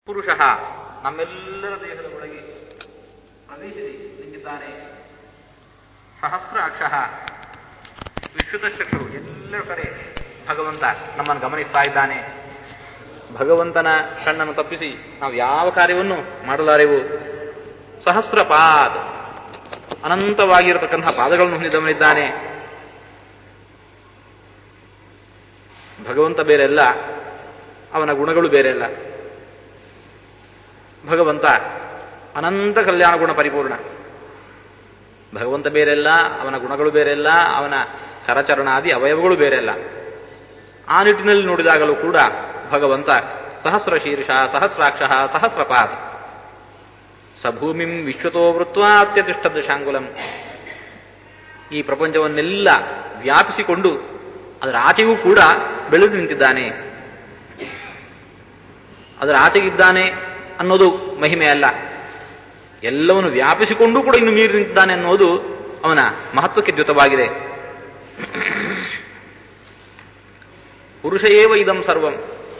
ಪುರುಷ ನಮ್ಮೆಲ್ಲರ ದೇಹದ ಒಳಗೆ ಪ್ರವೇಶಿಸಿ ನಿಂತಿದ್ದಾನೆ ಸಹಸ್ರಾಕ್ಷ ವಿಶ್ವತಶಕ್ರು ಎಲ್ಲ ಕಡೆ ಭಗವಂತ ನಮ್ಮನ್ನು ಗಮನಿಸ್ತಾ ಇದ್ದಾನೆ ಭಗವಂತನ ಕಣ್ಣನ್ನು ತಪ್ಪಿಸಿ ನಾವು ಯಾವ ಕಾರ್ಯವನ್ನು ಮಾಡಲಾರೆವು ಸಹಸ್ರಪಾದ್ ಅನಂತವಾಗಿರತಕ್ಕಂತಹ ಪಾದಗಳನ್ನು ಹೊಂದಿದವನಿದ್ದಾನೆ ಭಗವಂತ ಬೇರೆಲ್ಲ ಅವನ ಗುಣಗಳು ಬೇರೆಲ್ಲ ಭಗವಂತ ಅನಂತ ಕಲ್ಯಾಣ ಗುಣ ಪರಿಪೂರ್ಣ ಭಗವಂತ ಬೇರೆಲ್ಲ ಅವನ ಗುಣಗಳು ಬೇರೆಲ್ಲ ಅವನ ಕರಚರಣಾದಿ ಅವಯವಗಳು ಬೇರೆಲ್ಲ ಆ ನಿಟ್ಟಿನಲ್ಲಿ ನೋಡಿದಾಗಲೂ ಕೂಡ ಭಗವಂತ ಸಹಸ್ರ ಶೀರ್ಷ ಸಹಸ್ರಾಕ್ಷ ಸಹಸ್ರಪಾದ ಸಭೂಮಿಂ ವಿಶ್ವತೋ ವೃತ್ವ ಅತ್ಯತಿಷ್ಠದ ಶಾಂಗುಲಂ ಈ ಪ್ರಪಂಚವನ್ನೆಲ್ಲ ವ್ಯಾಪಿಸಿಕೊಂಡು ಅದರ ಆಚೆಗೂ ಕೂಡ ಬೆಳೆದು ನಿಂತಿದ್ದಾನೆ ಅದರ ಆಚೆಗಿದ್ದಾನೆ ಅನ್ನೋದು ಮಹಿಮೆ ಅಲ್ಲ ಎಲ್ಲವನ್ನು ವ್ಯಾಪಿಸಿಕೊಂಡು ಕೂಡ ಇನ್ನು ಮೀರಿ ನಿಂತಿದ್ದಾನೆ ಅನ್ನೋದು ಅವನ ಮಹತ್ವಕ್ಕೆ ದ್ಯುತವಾಗಿದೆ ಪುರುಷ ಏವ ಇದಂ ಸರ್ವಂ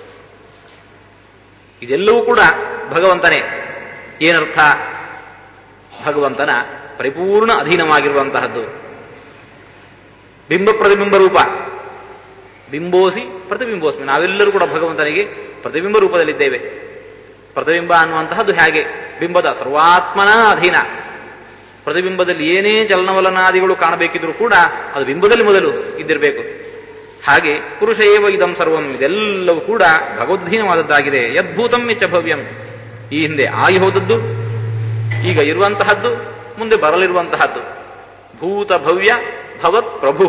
ಇದೆಲ್ಲವೂ ಕೂಡ ಭಗವಂತನೇ ಏನರ್ಥ ಭಗವಂತನ ಪರಿಪೂರ್ಣ ಅಧೀನವಾಗಿರುವಂತಹದ್ದು ಬಿಂಬ ಪ್ರತಿಬಿಂಬ ರೂಪ ಬಿಂಬೋಸಿ ಪ್ರತಿಬಿಂಬೋಸ್ಮಿ ನಾವೆಲ್ಲರೂ ಕೂಡ ಭಗವಂತನಿಗೆ ಪ್ರತಿಬಿಂಬ ರೂಪದಲ್ಲಿದ್ದೇವೆ ಪ್ರತಿಬಿಂಬ ಅನ್ನುವಂತಹದ್ದು ಹೇಗೆ ಬಿಂಬದ ಸರ್ವಾತ್ಮನ ಅಧೀನ ಪ್ರತಿಬಿಂಬದಲ್ಲಿ ಏನೇ ಚಲನವಲನಾದಿಗಳು ಕಾಣಬೇಕಿದ್ರೂ ಕೂಡ ಅದು ಬಿಂಬದಲ್ಲಿ ಮೊದಲು ಇದ್ದಿರಬೇಕು ಹಾಗೆ ಪುರುಷ ಏವ ಇದಂ ಸರ್ವಂ ಇದೆಲ್ಲವೂ ಕೂಡ ಭಗವದ್ಧೀನವಾದದ್ದಾಗಿದೆ ಯದ್ಭೂತಂ ಮಿಚ್ಚ ಭವ್ಯಂ ಈ ಹಿಂದೆ ಆಗಿ ಹೋದದ್ದು ಈಗ ಇರುವಂತಹದ್ದು ಮುಂದೆ ಬರಲಿರುವಂತಹದ್ದು ಭೂತ ಭವ್ಯ ಭವತ್ ಪ್ರಭು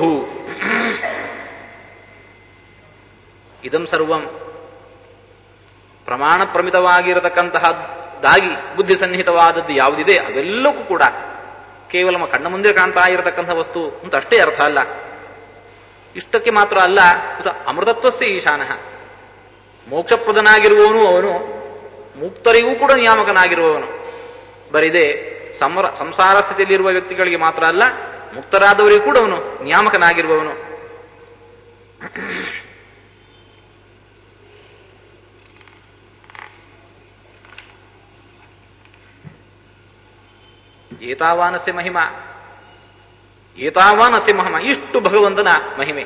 ಇದಂ ಸರ್ವಂ ಪ್ರಮಾಣ ಪ್ರಮಿತವಾಗಿರತಕ್ಕಂತಹದ್ದಾಗಿ ಬುದ್ಧಿ ಸನ್ನಿಹಿತವಾದದ್ದು ಯಾವುದಿದೆ ಅವೆಲ್ಲಕ್ಕೂ ಕೂಡ ಕೇವಲ ನಮ್ಮ ಕಣ್ಣ ಮುಂದೆ ಕಾಣ್ತಾ ಇರತಕ್ಕಂತಹ ವಸ್ತು ಅಂತ ಅಷ್ಟೇ ಅರ್ಥ ಅಲ್ಲ ಇಷ್ಟಕ್ಕೆ ಮಾತ್ರ ಅಲ್ಲ ಅಮೃತತ್ವಸ್ಯ ಈಶಾನಃ ಮೋಕ್ಷಪ್ರದನಾಗಿರುವವನು ಅವನು ಮುಕ್ತರಿಗೂ ಕೂಡ ನಿಯಾಮಕನಾಗಿರುವವನು ಬರಿದೆ ಸಮರ ಸಂಸಾರ ಸ್ಥಿತಿಯಲ್ಲಿರುವ ವ್ಯಕ್ತಿಗಳಿಗೆ ಮಾತ್ರ ಅಲ್ಲ ಮುಕ್ತರಾದವರಿಗೂ ಕೂಡ ಅವನು ನಿಯಾಮಕನಾಗಿರುವವನು ಏತಾವಾನಸ್ಯ ಮಹಿಮಾ ಏತಾವಾನಸ್ಯ ಮಹಿಮಾ ಇಷ್ಟು ಭಗವಂತನ ಮಹಿಮೆ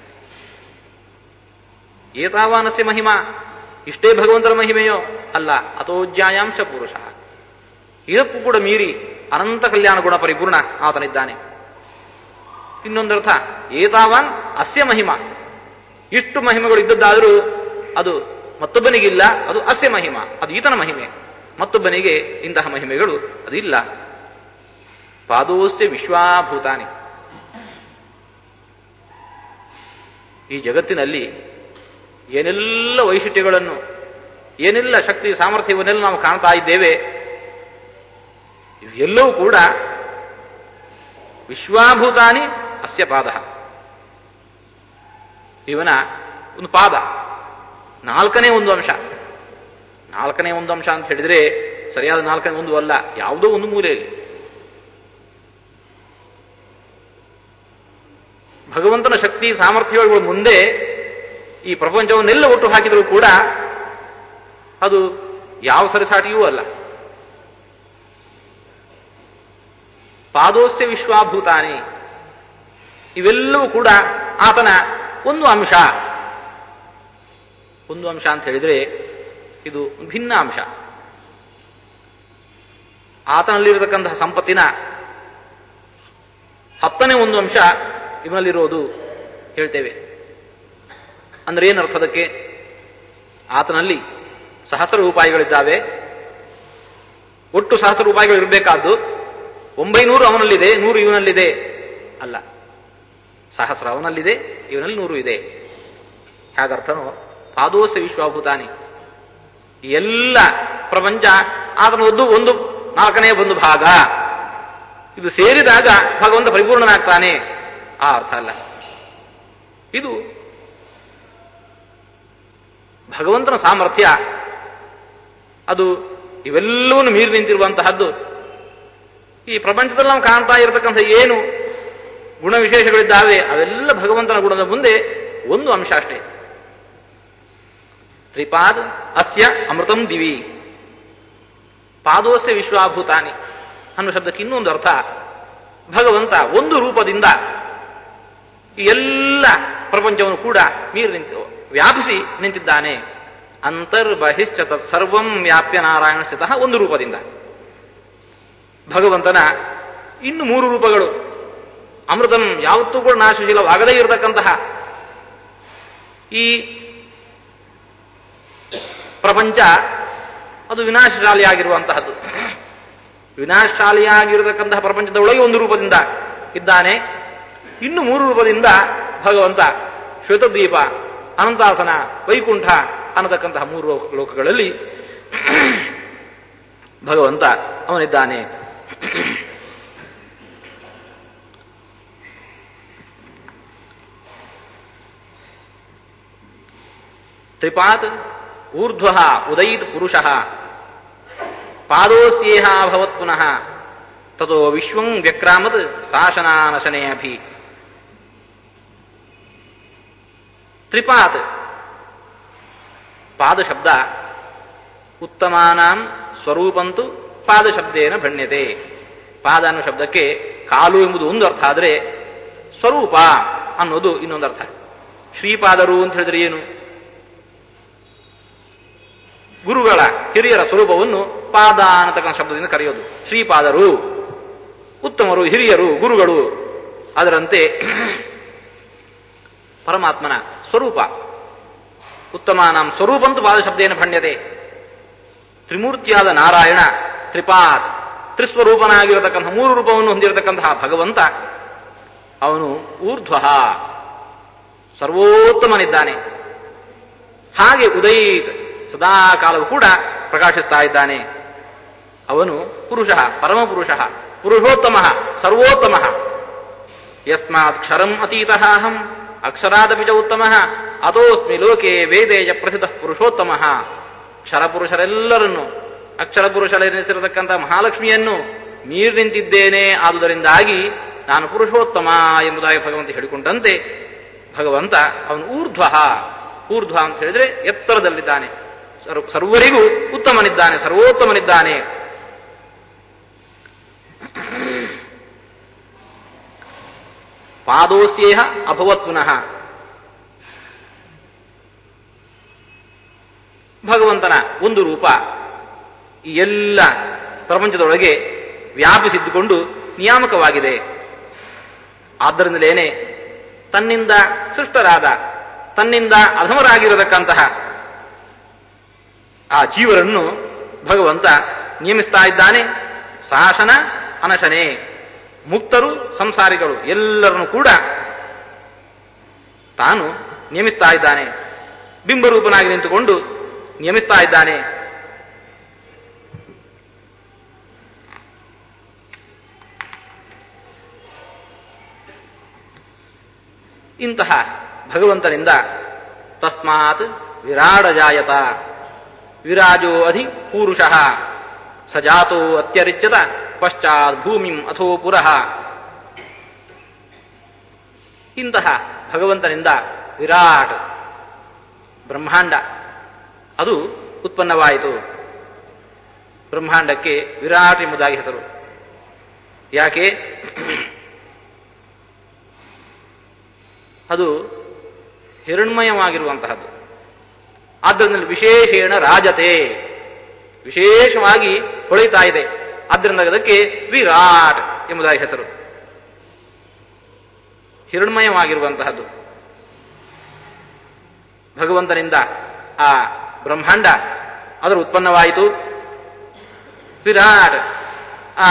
ಏತಾವಾನಸ್ಯ ಮಹಿಮಾ ಇಷ್ಟೇ ಭಗವಂತನ ಮಹಿಮೆಯೋ ಅಲ್ಲ ಅಥೋಜ್ಯಾಯಾಂಶ ಪುರುಷ ಇದಕ್ಕೂ ಕೂಡ ಮೀರಿ ಅನಂತ ಕಲ್ಯಾಣ ಗುಣ ಪರಿಪೂರ್ಣ ಆತನಿದ್ದಾನೆ ಇನ್ನೊಂದರ್ಥ ಏತಾವಾನ್ ಅಸ್ಯ ಮಹಿಮಾ ಇಷ್ಟು ಮಹಿಮೆಗಳು ಇದ್ದದ್ದಾದರೂ ಅದು ಮತ್ತೊಬ್ಬನಿಗಿಲ್ಲ ಅದು ಅಸ್ಯ ಮಹಿಮಾ ಅದು ಈತನ ಮಹಿಮೆ ಮತ್ತೊಬ್ಬನಿಗೆ ಇಂತಹ ಮಹಿಮೆಗಳು ಅದಿಲ್ಲ ಪಾದೋಸ್ಯ ವಿಶ್ವಾಭೂತಾನಿ ಈ ಜಗತ್ತಿನಲ್ಲಿ ಏನೆಲ್ಲ ವೈಶಿಷ್ಟ್ಯಗಳನ್ನು ಏನೆಲ್ಲ ಶಕ್ತಿ ಸಾಮರ್ಥ್ಯವನ್ನೆಲ್ಲ ನಾವು ಕಾಣ್ತಾ ಇದ್ದೇವೆ ಎಲ್ಲವೂ ಕೂಡ ವಿಶ್ವಾಭೂತಾನಿ ಅಸ್ಯ ಪಾದ ಇವನ ಒಂದು ಪಾದ ನಾಲ್ಕನೇ ಒಂದು ಅಂಶ ನಾಲ್ಕನೇ ಒಂದು ಅಂಶ ಅಂತ ಹೇಳಿದ್ರೆ ಸರಿಯಾದ ನಾಲ್ಕನೇ ಒಂದು ಅಲ್ಲ ಯಾವುದೋ ಒಂದು ಮೂಲೆಯಲ್ಲಿ ಭಗವಂತನ ಶಕ್ತಿ ಸಾಮರ್ಥ್ಯಗಳು ಮುಂದೆ ಈ ಪ್ರಪಂಚವನ್ನೆಲ್ಲ ಒಟ್ಟು ಹಾಕಿದರೂ ಕೂಡ ಅದು ಯಾವ ಸರಿಸಾಟಿಯೂ ಅಲ್ಲ ಪಾದೋಸ್ಯ ವಿಶ್ವಾಭೂತಾನಿ ಇವೆಲ್ಲವೂ ಕೂಡ ಆತನ ಒಂದು ಅಂಶ ಒಂದು ಅಂಶ ಅಂತ ಹೇಳಿದ್ರೆ ಇದು ಭಿನ್ನ ಅಂಶ ಆತನಲ್ಲಿರತಕ್ಕಂತಹ ಸಂಪತ್ತಿನ ಹತ್ತನೇ ಒಂದು ಅಂಶ ಇವನಲ್ಲಿರೋದು ಹೇಳ್ತೇವೆ ಅಂದ್ರೆ ಏನರ್ಥದಕ್ಕೆ ಆತನಲ್ಲಿ ಸಹಸ್ರ ರೂಪಾಯಿಗಳಿದ್ದಾವೆ ಒಟ್ಟು ಸಹಸ್ರ ರೂಪಾಯಿಗಳು ಇರಬೇಕಾದ್ದು ಒಂಬೈನೂರು ಅವನಲ್ಲಿದೆ ನೂರು ಇವನಲ್ಲಿದೆ ಅಲ್ಲ ಸಹಸ್ರ ಅವನಲ್ಲಿದೆ ಇವನಲ್ಲಿ ನೂರು ಇದೆ ಹಾಗರ್ಥನೋ ಪಾದೋಸ ವಿಶ್ವಾಭೂತಾನಿ ಎಲ್ಲ ಪ್ರಪಂಚ ಆತನ ಒಂದು ಒಂದು ನಾಲ್ಕನೇ ಒಂದು ಭಾಗ ಇದು ಸೇರಿದಾಗ ಭಗವಂತ ಪರಿಪೂರ್ಣನಾಗ್ತಾನೆ ಆ ಅರ್ಥ ಅಲ್ಲ ಇದು ಭಗವಂತನ ಸಾಮರ್ಥ್ಯ ಅದು ಇವೆಲ್ಲವನ್ನು ಮೀರಿ ನಿಂತಿರುವಂತಹದ್ದು ಈ ಪ್ರಪಂಚದಲ್ಲಿ ನಾವು ಕಾಣ್ತಾ ಇರತಕ್ಕಂಥ ಏನು ಗುಣ ವಿಶೇಷಗಳಿದ್ದಾವೆ ಅವೆಲ್ಲ ಭಗವಂತನ ಗುಣದ ಮುಂದೆ ಒಂದು ಅಂಶ ಅಷ್ಟೇ ತ್ರಿಪಾದ್ ಅಸ್ಯ ಅಮೃತಂ ದಿವಿ ಪಾದೋಸ್ಯ ವಿಶ್ವಾಭೂತಾನಿ ಅನ್ನೋ ಶಬ್ದಕ್ಕೆ ಇನ್ನೊಂದು ಅರ್ಥ ಭಗವಂತ ಒಂದು ರೂಪದಿಂದ ಈ ಎಲ್ಲ ಪ್ರಪಂಚವನ್ನು ಕೂಡ ಮೀರಿ ನಿಂತು ವ್ಯಾಪಿಸಿ ನಿಂತಿದ್ದಾನೆ ಅಂತರ್ಬಹಿಶ್ಚ ತತ್ ಸರ್ವಂ ವ್ಯಾಪ್ಯ ನಾರಾಯಣ ಸ್ಥಿತಃ ಒಂದು ರೂಪದಿಂದ ಭಗವಂತನ ಇನ್ನು ಮೂರು ರೂಪಗಳು ಅಮೃತಂ ಯಾವತ್ತೂ ಕೂಡ ನಾಶಶೀಲವಾಗದೇ ಇರತಕ್ಕಂತಹ ಈ ಪ್ರಪಂಚ ಅದು ವಿನಾಶಶಾಲಿಯಾಗಿರುವಂತಹದ್ದು ವಿನಾಶಶಾಲಿಯಾಗಿರತಕ್ಕಂತಹ ಪ್ರಪಂಚದ ಒಳಗೆ ಒಂದು ರೂಪದಿಂದ ಇದ್ದಾನೆ ಇನ್ನು ಮೂರು ರೂಪದಿಂದ ಭಗವಂತ ಶ್ವೇತದ್ವೀಪ ಅನಂತಾಸನ ವೈಕುಂಠ ಅನ್ನತಕ್ಕಂತಹ ಮೂರು ಲೋಕಗಳಲ್ಲಿ ಭಗವಂತ ಅವನಿದ್ದಾನೆ ತ್ರಿಪಾತ್ ಊರ್ಧ್ವ ಉದಯಿತ್ ಪುರುಷ ಪಾದೋಸ್ಯೇಹ ಭವತ್ ಪುನಃ ತದೋ ವಿಶ್ವಂ ವ್ಯಕ್ರಾಮತ್ ಶಾಸನಾನಶನೇ ಅಭಿ ತ್ರಿಪಾತ್ ಪಾದ ಶಬ್ದ ಉತ್ತಮಾನಾಂ ಸ್ವರೂಪಂತು ಪಾದ ಶಬ್ದೇನ ಭಣ್ಯತೆ ಪಾದ ಅನ್ನೋ ಶಬ್ದಕ್ಕೆ ಕಾಲು ಎಂಬುದು ಒಂದು ಅರ್ಥ ಆದರೆ ಸ್ವರೂಪ ಅನ್ನೋದು ಇನ್ನೊಂದು ಅರ್ಥ ಶ್ರೀಪಾದರು ಅಂತ ಹೇಳಿದ್ರೆ ಏನು ಗುರುಗಳ ಹಿರಿಯರ ಸ್ವರೂಪವನ್ನು ಪಾದ ಅನ್ನತಕ್ಕಂಥ ಶಬ್ದದಿಂದ ಕರೆಯೋದು ಶ್ರೀಪಾದರು ಉತ್ತಮರು ಹಿರಿಯರು ಗುರುಗಳು ಅದರಂತೆ ಪರಮಾತ್ಮನ ಸ್ವರೂಪ ಉತ್ತಮಾನಾಂ ಸ್ವರೂಪಂತು ಪಾದ ಶಬ್ದೇನ ಭಣ್ಯತೆ ತ್ರಿಮೂರ್ತಿಯಾದ ನಾರಾಯಣ ತ್ರಿಪಾದ್ ತ್ರಿಸ್ವರೂಪನಾಗಿರತಕ್ಕಂಥ ಮೂರು ರೂಪವನ್ನು ಹೊಂದಿರತಕ್ಕಂತಹ ಭಗವಂತ ಅವನು ಊರ್ಧ್ವ ಸರ್ವೋತ್ತಮನಿದ್ದಾನೆ ಹಾಗೆ ಉದಯಿತ್ ಸದಾ ಕಾಲವೂ ಕೂಡ ಪ್ರಕಾಶಿಸ್ತಾ ಇದ್ದಾನೆ ಅವನು ಪುರುಷ ಪರಮಪುರುಷ ಪುರುಷೋತ್ತಮ ಸರ್ವೋತ್ತಮ ಯಸ್ಮಾತ್ ಕ್ಷರಂ ಅತೀತಃ ಅಹಂ ಅಕ್ಷರಾದಪಿ ಚ ಉತ್ತಮ ಅತೋಸ್ಮಿ ಲೋಕೆ ವೇದೇಜ ಪ್ರಸಿದ್ಧ ಪುರುಷೋತ್ತಮ ಕ್ಷರ ಪುರುಷರೆಲ್ಲರನ್ನು ಅಕ್ಷರ ಪುರುಷರೆನಿಸಿರತಕ್ಕಂಥ ಮಹಾಲಕ್ಷ್ಮಿಯನ್ನು ಮೀರಿ ನಿಂತಿದ್ದೇನೆ ಆದುದರಿಂದಾಗಿ ನಾನು ಪುರುಷೋತ್ತಮ ಎಂಬುದಾಗಿ ಭಗವಂತ ಹೇಳಿಕೊಂಡಂತೆ ಭಗವಂತ ಅವನು ಊರ್ಧ್ವ ಊರ್ಧ್ವ ಅಂತ ಹೇಳಿದ್ರೆ ಎತ್ತರದಲ್ಲಿದ್ದಾನೆ ಸರ್ವ- ಸರ್ವರಿಗೂ ಉತ್ತಮನಿದ್ದಾನೆ ಸರ್ವೋತ್ತಮನಿದ್ದಾನೆ ಪಾದೋಸ್ಯೇಹ ಅಭವತ್ ಪುನಃ ಭಗವಂತನ ಒಂದು ರೂಪ ಈ ಎಲ್ಲ ಪ್ರಪಂಚದೊಳಗೆ ವ್ಯಾಪಿಸಿದ್ದುಕೊಂಡು ನಿಯಾಮಕವಾಗಿದೆ ಆದ್ದರಿಂದಲೇನೆ ತನ್ನಿಂದ ಸೃಷ್ಟರಾದ ತನ್ನಿಂದ ಅಧಮರಾಗಿರತಕ್ಕಂತಹ ಆ ಜೀವರನ್ನು ಭಗವಂತ ನಿಯಮಿಸ್ತಾ ಇದ್ದಾನೆ ಶಾಸನ ಅನಶನೆ ಮುಕ್ತರು ಸಂಸಾರಿಗಳು ಎಲ್ಲರನ್ನು ಕೂಡ ತಾನು ನಿಯಮಿಸ್ತಾ ಇದ್ದಾನೆ ಬಿಂಬರೂಪನಾಗಿ ನಿಂತುಕೊಂಡು ನಿಯಮಿಸ್ತಾ ಇದ್ದಾನೆ ಇಂತಹ ಭಗವಂತನಿಂದ ತಸ್ಮಾತ್ ವಿರಾಡ ಜಾಯತ ವಿರಾಜೋ ಅಧಿ ಪೂರುಷಃ ಸಜಾತೋ ಅತ್ಯರಿಚ್ಯತ ಪಶ್ಚಾತ್ ಭೂಮಿಂ ಅಥೋ ಪುರಃ ಇಂತಹ ಭಗವಂತನಿಂದ ವಿರಾಟ್ ಬ್ರಹ್ಮಾಂಡ ಅದು ಉತ್ಪನ್ನವಾಯಿತು ಬ್ರಹ್ಮಾಂಡಕ್ಕೆ ವಿರಾಟ್ ಎಂಬುದಾಗಿ ಹೆಸರು ಯಾಕೆ ಅದು ಹಿರಣ್ಮಯವಾಗಿರುವಂತಹದ್ದು ಆದ್ದರಿಂದ ವಿಶೇಷೇಣ ರಾಜತೆ ವಿಶೇಷವಾಗಿ ಹೊಳಿತಾ ಇದೆ ಆದ್ದರಿಂದ ಅದಕ್ಕೆ ವಿರಾಟ್ ಎಂಬುದಾಗಿ ಹೆಸರು ಹಿರಣ್ಮಯವಾಗಿರುವಂತಹದ್ದು ಭಗವಂತನಿಂದ ಆ ಬ್ರಹ್ಮಾಂಡ ಅದರ ಉತ್ಪನ್ನವಾಯಿತು ವಿರಾಟ್ ಆ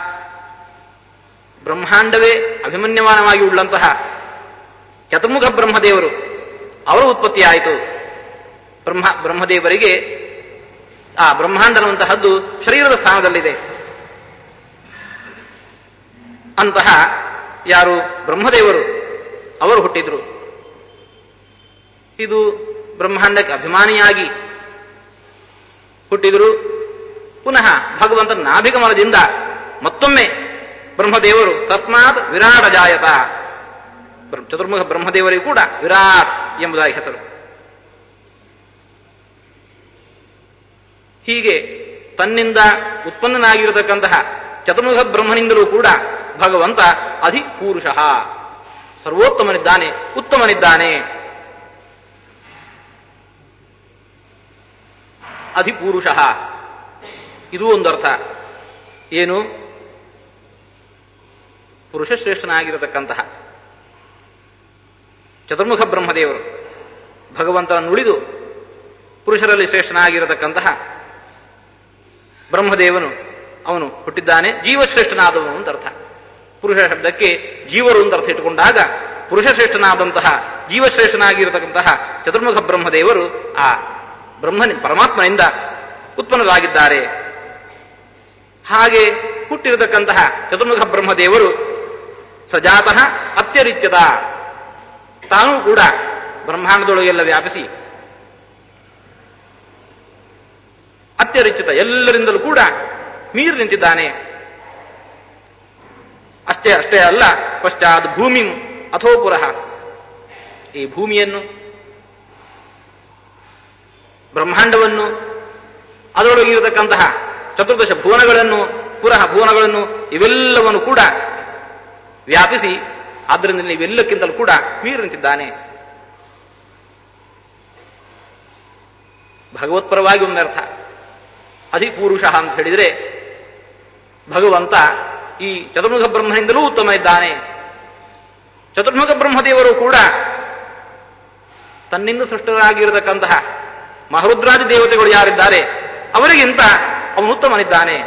ಬ್ರಹ್ಮಾಂಡವೇ ಅಭಿಮನ್ಯಮಾನವಾಗಿ ಉಳ್ಳಂತಹ ಚತುರ್ಮುಖ ಬ್ರಹ್ಮದೇವರು ಅವರ ಉತ್ಪತ್ತಿಯಾಯಿತು ಬ್ರಹ್ಮ ಬ್ರಹ್ಮದೇವರಿಗೆ ಆ ಬ್ರಹ್ಮಾಂಡನಂತಹದ್ದು ಶರೀರದ ಸ್ಥಾನದಲ್ಲಿದೆ ಅಂತಹ ಯಾರು ಬ್ರಹ್ಮದೇವರು ಅವರು ಹುಟ್ಟಿದ್ರು ಇದು ಬ್ರಹ್ಮಾಂಡಕ್ಕೆ ಅಭಿಮಾನಿಯಾಗಿ ಹುಟ್ಟಿದರು ಪುನಃ ಭಗವಂತನ ನಾಭಿಗಮನದಿಂದ ಮತ್ತೊಮ್ಮೆ ಬ್ರಹ್ಮದೇವರು ತಸ್ಮಾತ್ ವಿರಾಟ ಜಾಯತ ಬ್ರ- ಚತುರ್ಮುಖ ಬ್ರಹ್ಮದೇವರಿಗೂ ಕೂಡ ವಿರಾಟ್ ಎಂಬುದಾಗಿ ಹೆಸರು ಹೀಗೆ ತನ್ನಿಂದ ಉತ್ಪನ್ನನಾಗಿರತಕ್ಕಂತಹ ಚತುರ್ಮುಖ ಬ್ರಹ್ಮನಿಂದಲೂ ಕೂಡ ಭಗವಂತ ಅಧಿಪೂರುಷ ಸರ್ವೋತ್ತಮನಿದ್ದಾನೆ ಉತ್ತಮನಿದ್ದಾನೆ ಅಧಿಪೂರುಷ ಇದು ಒಂದು ಅರ್ಥ ಏನು ಪುರುಷಶ್ರೇಷ್ಠನಾಗಿರತಕ್ಕಂತಹ ಚತುರ್ಮುಖ ಬ್ರಹ್ಮದೇವರು ಭಗವಂತನ ನುಳಿದು ಪುರುಷರಲ್ಲಿ ಶ್ರೇಷ್ಠನಾಗಿರತಕ್ಕಂತಹ ಬ್ರಹ್ಮದೇವನು ಅವನು ಹುಟ್ಟಿದ್ದಾನೆ ಜೀವಶ್ರೇಷ್ಠನಾದವನು ಅಂತ ಅರ್ಥ ಪುರುಷ ಶಬ್ದಕ್ಕೆ ಜೀವರು ಅಂತ ಅರ್ಥ ಇಟ್ಟುಕೊಂಡಾಗ ಪುರುಷಶ್ರೇಷ್ಠನಾದಂತಹ ಜೀವಶ್ರೇಷ್ಠನಾಗಿರತಕ್ಕಂತಹ ಚತುರ್ಮುಖ ಬ್ರಹ್ಮದೇವರು ಆ ಬ್ರಹ್ಮನಿ ಪರಮಾತ್ಮನಿಂದ ಉತ್ಪನ್ನರಾಗಿದ್ದಾರೆ ಹಾಗೆ ಹುಟ್ಟಿರತಕ್ಕಂತಹ ಚತುರ್ಮುಖ ಬ್ರಹ್ಮದೇವರು ಸಜಾತಃ ಅತ್ಯರಿಚ್ಯದ ತಾನೂ ಕೂಡ ಬ್ರಹ್ಮಾಂಡದೊಳಗೆಲ್ಲ ವ್ಯಾಪಿಸಿ ಅತ್ಯರಿಚಿತ ಎಲ್ಲರಿಂದಲೂ ಕೂಡ ಮೀರಿ ನಿಂತಿದ್ದಾನೆ ಅಷ್ಟೇ ಅಷ್ಟೇ ಅಲ್ಲ ಪಶ್ಚಾತ್ ಭೂಮಿ ಅಥೋ ಪುರಃ ಈ ಭೂಮಿಯನ್ನು ಬ್ರಹ್ಮಾಂಡವನ್ನು ಅದರೊಳಗಿರತಕ್ಕಂತಹ ಚತುರ್ದಶ ಭುವನಗಳನ್ನು ಪುರಃ ಭುವನಗಳನ್ನು ಇವೆಲ್ಲವನ್ನು ಕೂಡ ವ್ಯಾಪಿಸಿ ಆದ್ದರಿಂದ ಇವೆಲ್ಲಕ್ಕಿಂತಲೂ ಕೂಡ ಮೀರಿ ನಿಂತಿದ್ದಾನೆ ಭಗವತ್ಪರವಾಗಿ ಒಂದರ್ಥ ಅಧಿಪುರುಷ ಅಂತ ಹೇಳಿದರೆ ಭಗವಂತ ಈ ಚತುರ್ಮುಖ ಬ್ರಹ್ಮನಿಂದಲೂ ಉತ್ತಮ ಇದ್ದಾನೆ ಚತುರ್ಮುಖ ಬ್ರಹ್ಮದೇವರು ಕೂಡ ತನ್ನಿಂದ ಸೃಷ್ಟರಾಗಿರತಕ್ಕಂತಹ ಮಹರುದ್ರಾದಿ ದೇವತೆಗಳು ಯಾರಿದ್ದಾರೆ ಅವರಿಗಿಂತ ಅವನು ಉತ್ತಮನಿದ್ದಾನೆ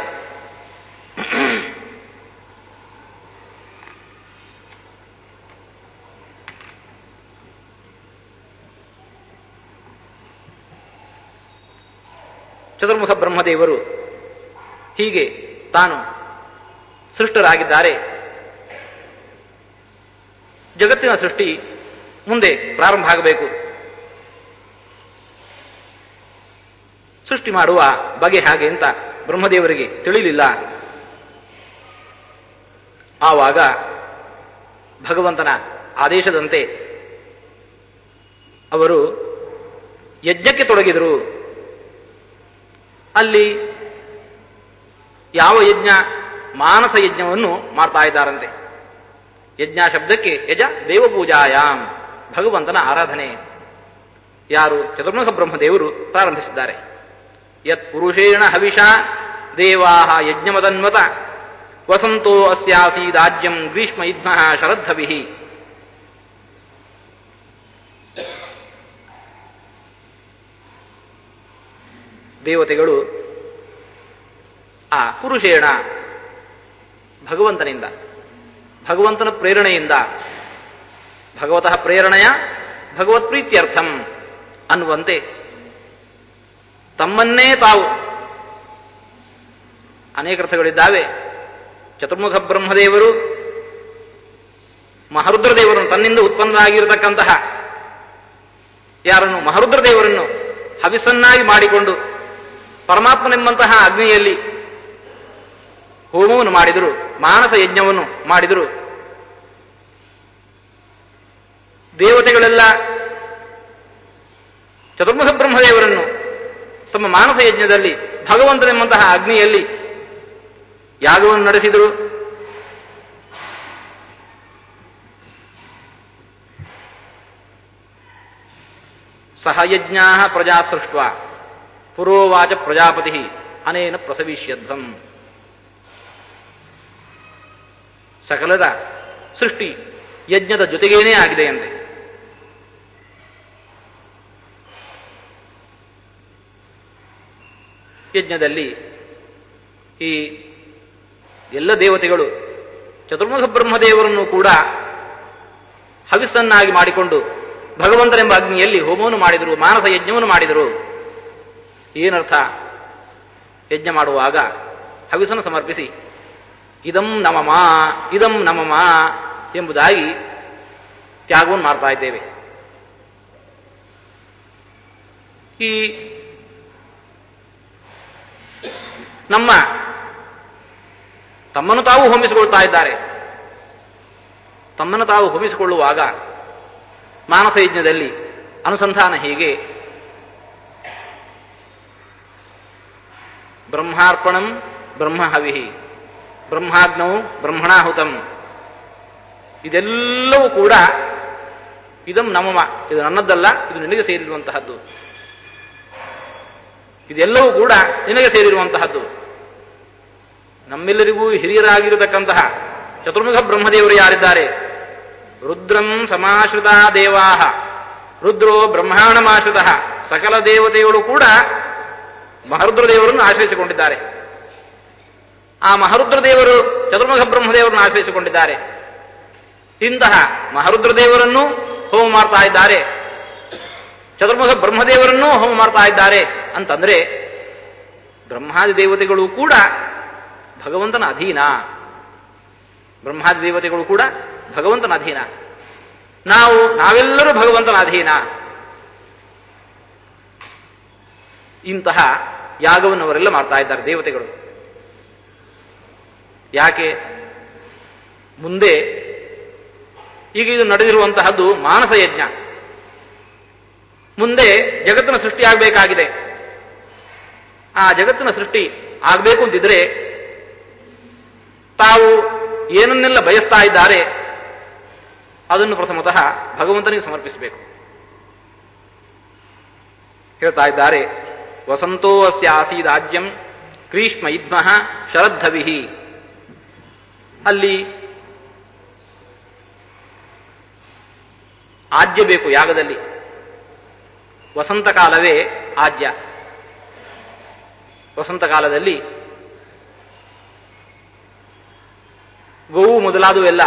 ಚತುರ್ಮುಖ ಬ್ರಹ್ಮದೇವರು ಹೀಗೆ ತಾನು ಸೃಷ್ಟರಾಗಿದ್ದಾರೆ ಜಗತ್ತಿನ ಸೃಷ್ಟಿ ಮುಂದೆ ಪ್ರಾರಂಭ ಆಗಬೇಕು ಸೃಷ್ಟಿ ಮಾಡುವ ಬಗೆ ಹಾಗೆ ಅಂತ ಬ್ರಹ್ಮದೇವರಿಗೆ ತಿಳಿಲಿಲ್ಲ ಆವಾಗ ಭಗವಂತನ ಆದೇಶದಂತೆ ಅವರು ಯಜ್ಞಕ್ಕೆ ತೊಡಗಿದರು ಅಲ್ಲಿ ಯಾವ ಯಜ್ಞ ಮಾನಸ ಯಜ್ಞವನ್ನು ಮಾಡ್ತಾ ಇದ್ದಾರಂತೆ ಯಜ್ಞ ಶಬ್ದಕ್ಕೆ ಯಜ ದೇವಪೂಜಾಯಾಮ್ ಭಗವಂತನ ಆರಾಧನೆ ಯಾರು ಚತುರ್ಮುಖ ಬ್ರಹ್ಮದೇವರು ಪ್ರಾರಂಭಿಸಿದ್ದಾರೆ ಯತ್ ಪುರುಷೇಣ ಹವಿಷ ದೇವಾ ಯಜ್ಞಮದನ್ವತ ವಸಂತೋ ಅಸ್ಯಾಸೀದಾಜ್ಯಂ ಗ್ರೀಷ್ಮ ಇದ್ಮ ಶರದ್ಧವಿ ದೇವತೆಗಳು ಆ ಪುರುಷೇಣ ಭಗವಂತನಿಂದ ಭಗವಂತನ ಪ್ರೇರಣೆಯಿಂದ ಭಗವತಃ ಪ್ರೇರಣೆಯ ಭಗವತ್ ಪ್ರೀತ್ಯರ್ಥಂ ಅನ್ನುವಂತೆ ತಮ್ಮನ್ನೇ ತಾವು ಅನೇಕ ಅರ್ಥಗಳಿದ್ದಾವೆ ಚತುರ್ಮುಖ ಬ್ರಹ್ಮದೇವರು ಮಹರುದ್ರ ದೇವರನ್ನು ತನ್ನಿಂದ ಉತ್ಪನ್ನರಾಗಿರತಕ್ಕಂತಹ ಯಾರನ್ನು ಮಹರುದ್ರ ದೇವರನ್ನು ಹವಿಸನ್ನಾಗಿ ಮಾಡಿಕೊಂಡು ಪರಮಾತ್ಮನೆಂಬಂತಹ ಅಗ್ನಿಯಲ್ಲಿ ಹೋಮವನ್ನು ಮಾಡಿದರು ಮಾನಸ ಯಜ್ಞವನ್ನು ಮಾಡಿದರು ದೇವತೆಗಳೆಲ್ಲ ಚತುರ್ಮುಖ ಬ್ರಹ್ಮದೇವರನ್ನು ತಮ್ಮ ಮಾನಸ ಯಜ್ಞದಲ್ಲಿ ಭಗವಂತನೆಂಬಂತಹ ಅಗ್ನಿಯಲ್ಲಿ ಯಾಗವನ್ನು ನಡೆಸಿದರು ಸಹ ಯಜ್ಞಾ ಪ್ರಜಾ ಸೃಷ್ಟ ಪುರೋವಾಚ ಪ್ರಜಾಪತಿ ಅನೇನ ಪ್ರಸವಿಷ್ಯಧ್ವಂ ಸಕಲದ ಸೃಷ್ಟಿ ಯಜ್ಞದ ಜೊತೆಗೇನೇ ಆಗಿದೆಯಂತೆ ಯಜ್ಞದಲ್ಲಿ ಈ ಎಲ್ಲ ದೇವತೆಗಳು ಚತುರ್ಮುಖ ಬ್ರಹ್ಮದೇವರನ್ನು ಕೂಡ ಹವಿಸ್ಸನ್ನಾಗಿ ಮಾಡಿಕೊಂಡು ಭಗವಂತನೆಂಬ ಅಗ್ನಿಯಲ್ಲಿ ಹೋಮವನ್ನು ಮಾಡಿದರು ಮಾನಸ ಯಜ್ಞವನ್ನು ಮಾಡಿದರು ಏನರ್ಥ ಯಜ್ಞ ಮಾಡುವಾಗ ಹವಿಸನ್ನು ಸಮರ್ಪಿಸಿ ಇದಂ ನಮಮ ಇದಂ ನಮಮ ಎಂಬುದಾಗಿ ತ್ಯಾಗವನ್ನು ಮಾಡ್ತಾ ಇದ್ದೇವೆ ಈ ನಮ್ಮ ತಮ್ಮನ್ನು ತಾವು ಹೋಮಿಸಿಕೊಳ್ತಾ ಇದ್ದಾರೆ ತಮ್ಮನ್ನು ತಾವು ಹೋಮಿಸಿಕೊಳ್ಳುವಾಗ ಮಾನಸ ಯಜ್ಞದಲ್ಲಿ ಅನುಸಂಧಾನ ಹೀಗೆ ಬ್ರಹ್ಮಾರ್ಪಣಂ ಬ್ರಹ್ಮಹವಿ ಬ್ರಹ್ಮಾಗ್ನೌ ಬ್ರಹ್ಮಣಾಹುತಂ ಇದೆಲ್ಲವೂ ಕೂಡ ಇದಂ ನಮಮ ಇದು ನನ್ನದ್ದಲ್ಲ ಇದು ನಿನಗೆ ಸೇರಿರುವಂತಹದ್ದು ಇದೆಲ್ಲವೂ ಕೂಡ ನಿನಗೆ ಸೇರಿರುವಂತಹದ್ದು ನಮ್ಮೆಲ್ಲರಿಗೂ ಹಿರಿಯರಾಗಿರತಕ್ಕಂತಹ ಚತುರ್ಮುಖ ಬ್ರಹ್ಮದೇವರು ಯಾರಿದ್ದಾರೆ ರುದ್ರಂ ಸಮಾಶ್ರಿತ ದೇವಾಹ ರುದ್ರೋ ಬ್ರಹ್ಮಾಣಮಾಶ್ರಿತ ಸಕಲ ದೇವತೆಗಳು ಕೂಡ ಮಹರುದ್ರ ದೇವರನ್ನು ಆಶ್ರಯಿಸಿಕೊಂಡಿದ್ದಾರೆ ಆ ಮಹರುದ್ರ ದೇವರು ಚತುರ್ಮುಖ ಬ್ರಹ್ಮದೇವರನ್ನು ಆಶ್ರಯಿಸಿಕೊಂಡಿದ್ದಾರೆ ಇಂತಹ ಮಹರುದ್ರ ದೇವರನ್ನು ಹೋಮ ಮಾಡ್ತಾ ಇದ್ದಾರೆ ಚತುರ್ಮುಖ ಬ್ರಹ್ಮದೇವರನ್ನೂ ಹೋಮ ಮಾಡ್ತಾ ಇದ್ದಾರೆ ಅಂತಂದ್ರೆ ಬ್ರಹ್ಮಾದಿ ದೇವತೆಗಳು ಕೂಡ ಭಗವಂತನ ಅಧೀನ ಬ್ರಹ್ಮಾದಿ ದೇವತೆಗಳು ಕೂಡ ಭಗವಂತನ ಅಧೀನ ನಾವು ನಾವೆಲ್ಲರೂ ಭಗವಂತನ ಅಧೀನ ಇಂತಹ ಯಾಗವನ್ನು ಅವರೆಲ್ಲ ಮಾಡ್ತಾ ಇದ್ದಾರೆ ದೇವತೆಗಳು ಯಾಕೆ ಮುಂದೆ ಈಗ ಇದು ನಡೆದಿರುವಂತಹದ್ದು ಮಾನಸ ಯಜ್ಞ ಮುಂದೆ ಜಗತ್ತಿನ ಸೃಷ್ಟಿ ಆಗಬೇಕಾಗಿದೆ ಆ ಜಗತ್ತಿನ ಸೃಷ್ಟಿ ಆಗಬೇಕು ಅಂತಿದ್ರೆ ತಾವು ಏನನ್ನೆಲ್ಲ ಬಯಸ್ತಾ ಇದ್ದಾರೆ ಅದನ್ನು ಪ್ರಥಮತಃ ಭಗವಂತನಿಗೆ ಸಮರ್ಪಿಸಬೇಕು ಹೇಳ್ತಾ ಇದ್ದಾರೆ ವಸಂತೋ ಅಸ್ಯ ಆಸೀದಾಜ್ಯಂ ಗ್ರೀಷ್ಮ ಇದ್ಮಃ ಶರದ್ಧವಿಹಿ ಅಲ್ಲಿ ಆಜ್ಯ ಬೇಕು ಯಾಗದಲ್ಲಿ ವಸಂತ ಕಾಲವೇ ಆಜ್ಯ ವಸಂತ ಕಾಲದಲ್ಲಿ ಗೋವು ಮೊದಲಾದವೆಲ್ಲ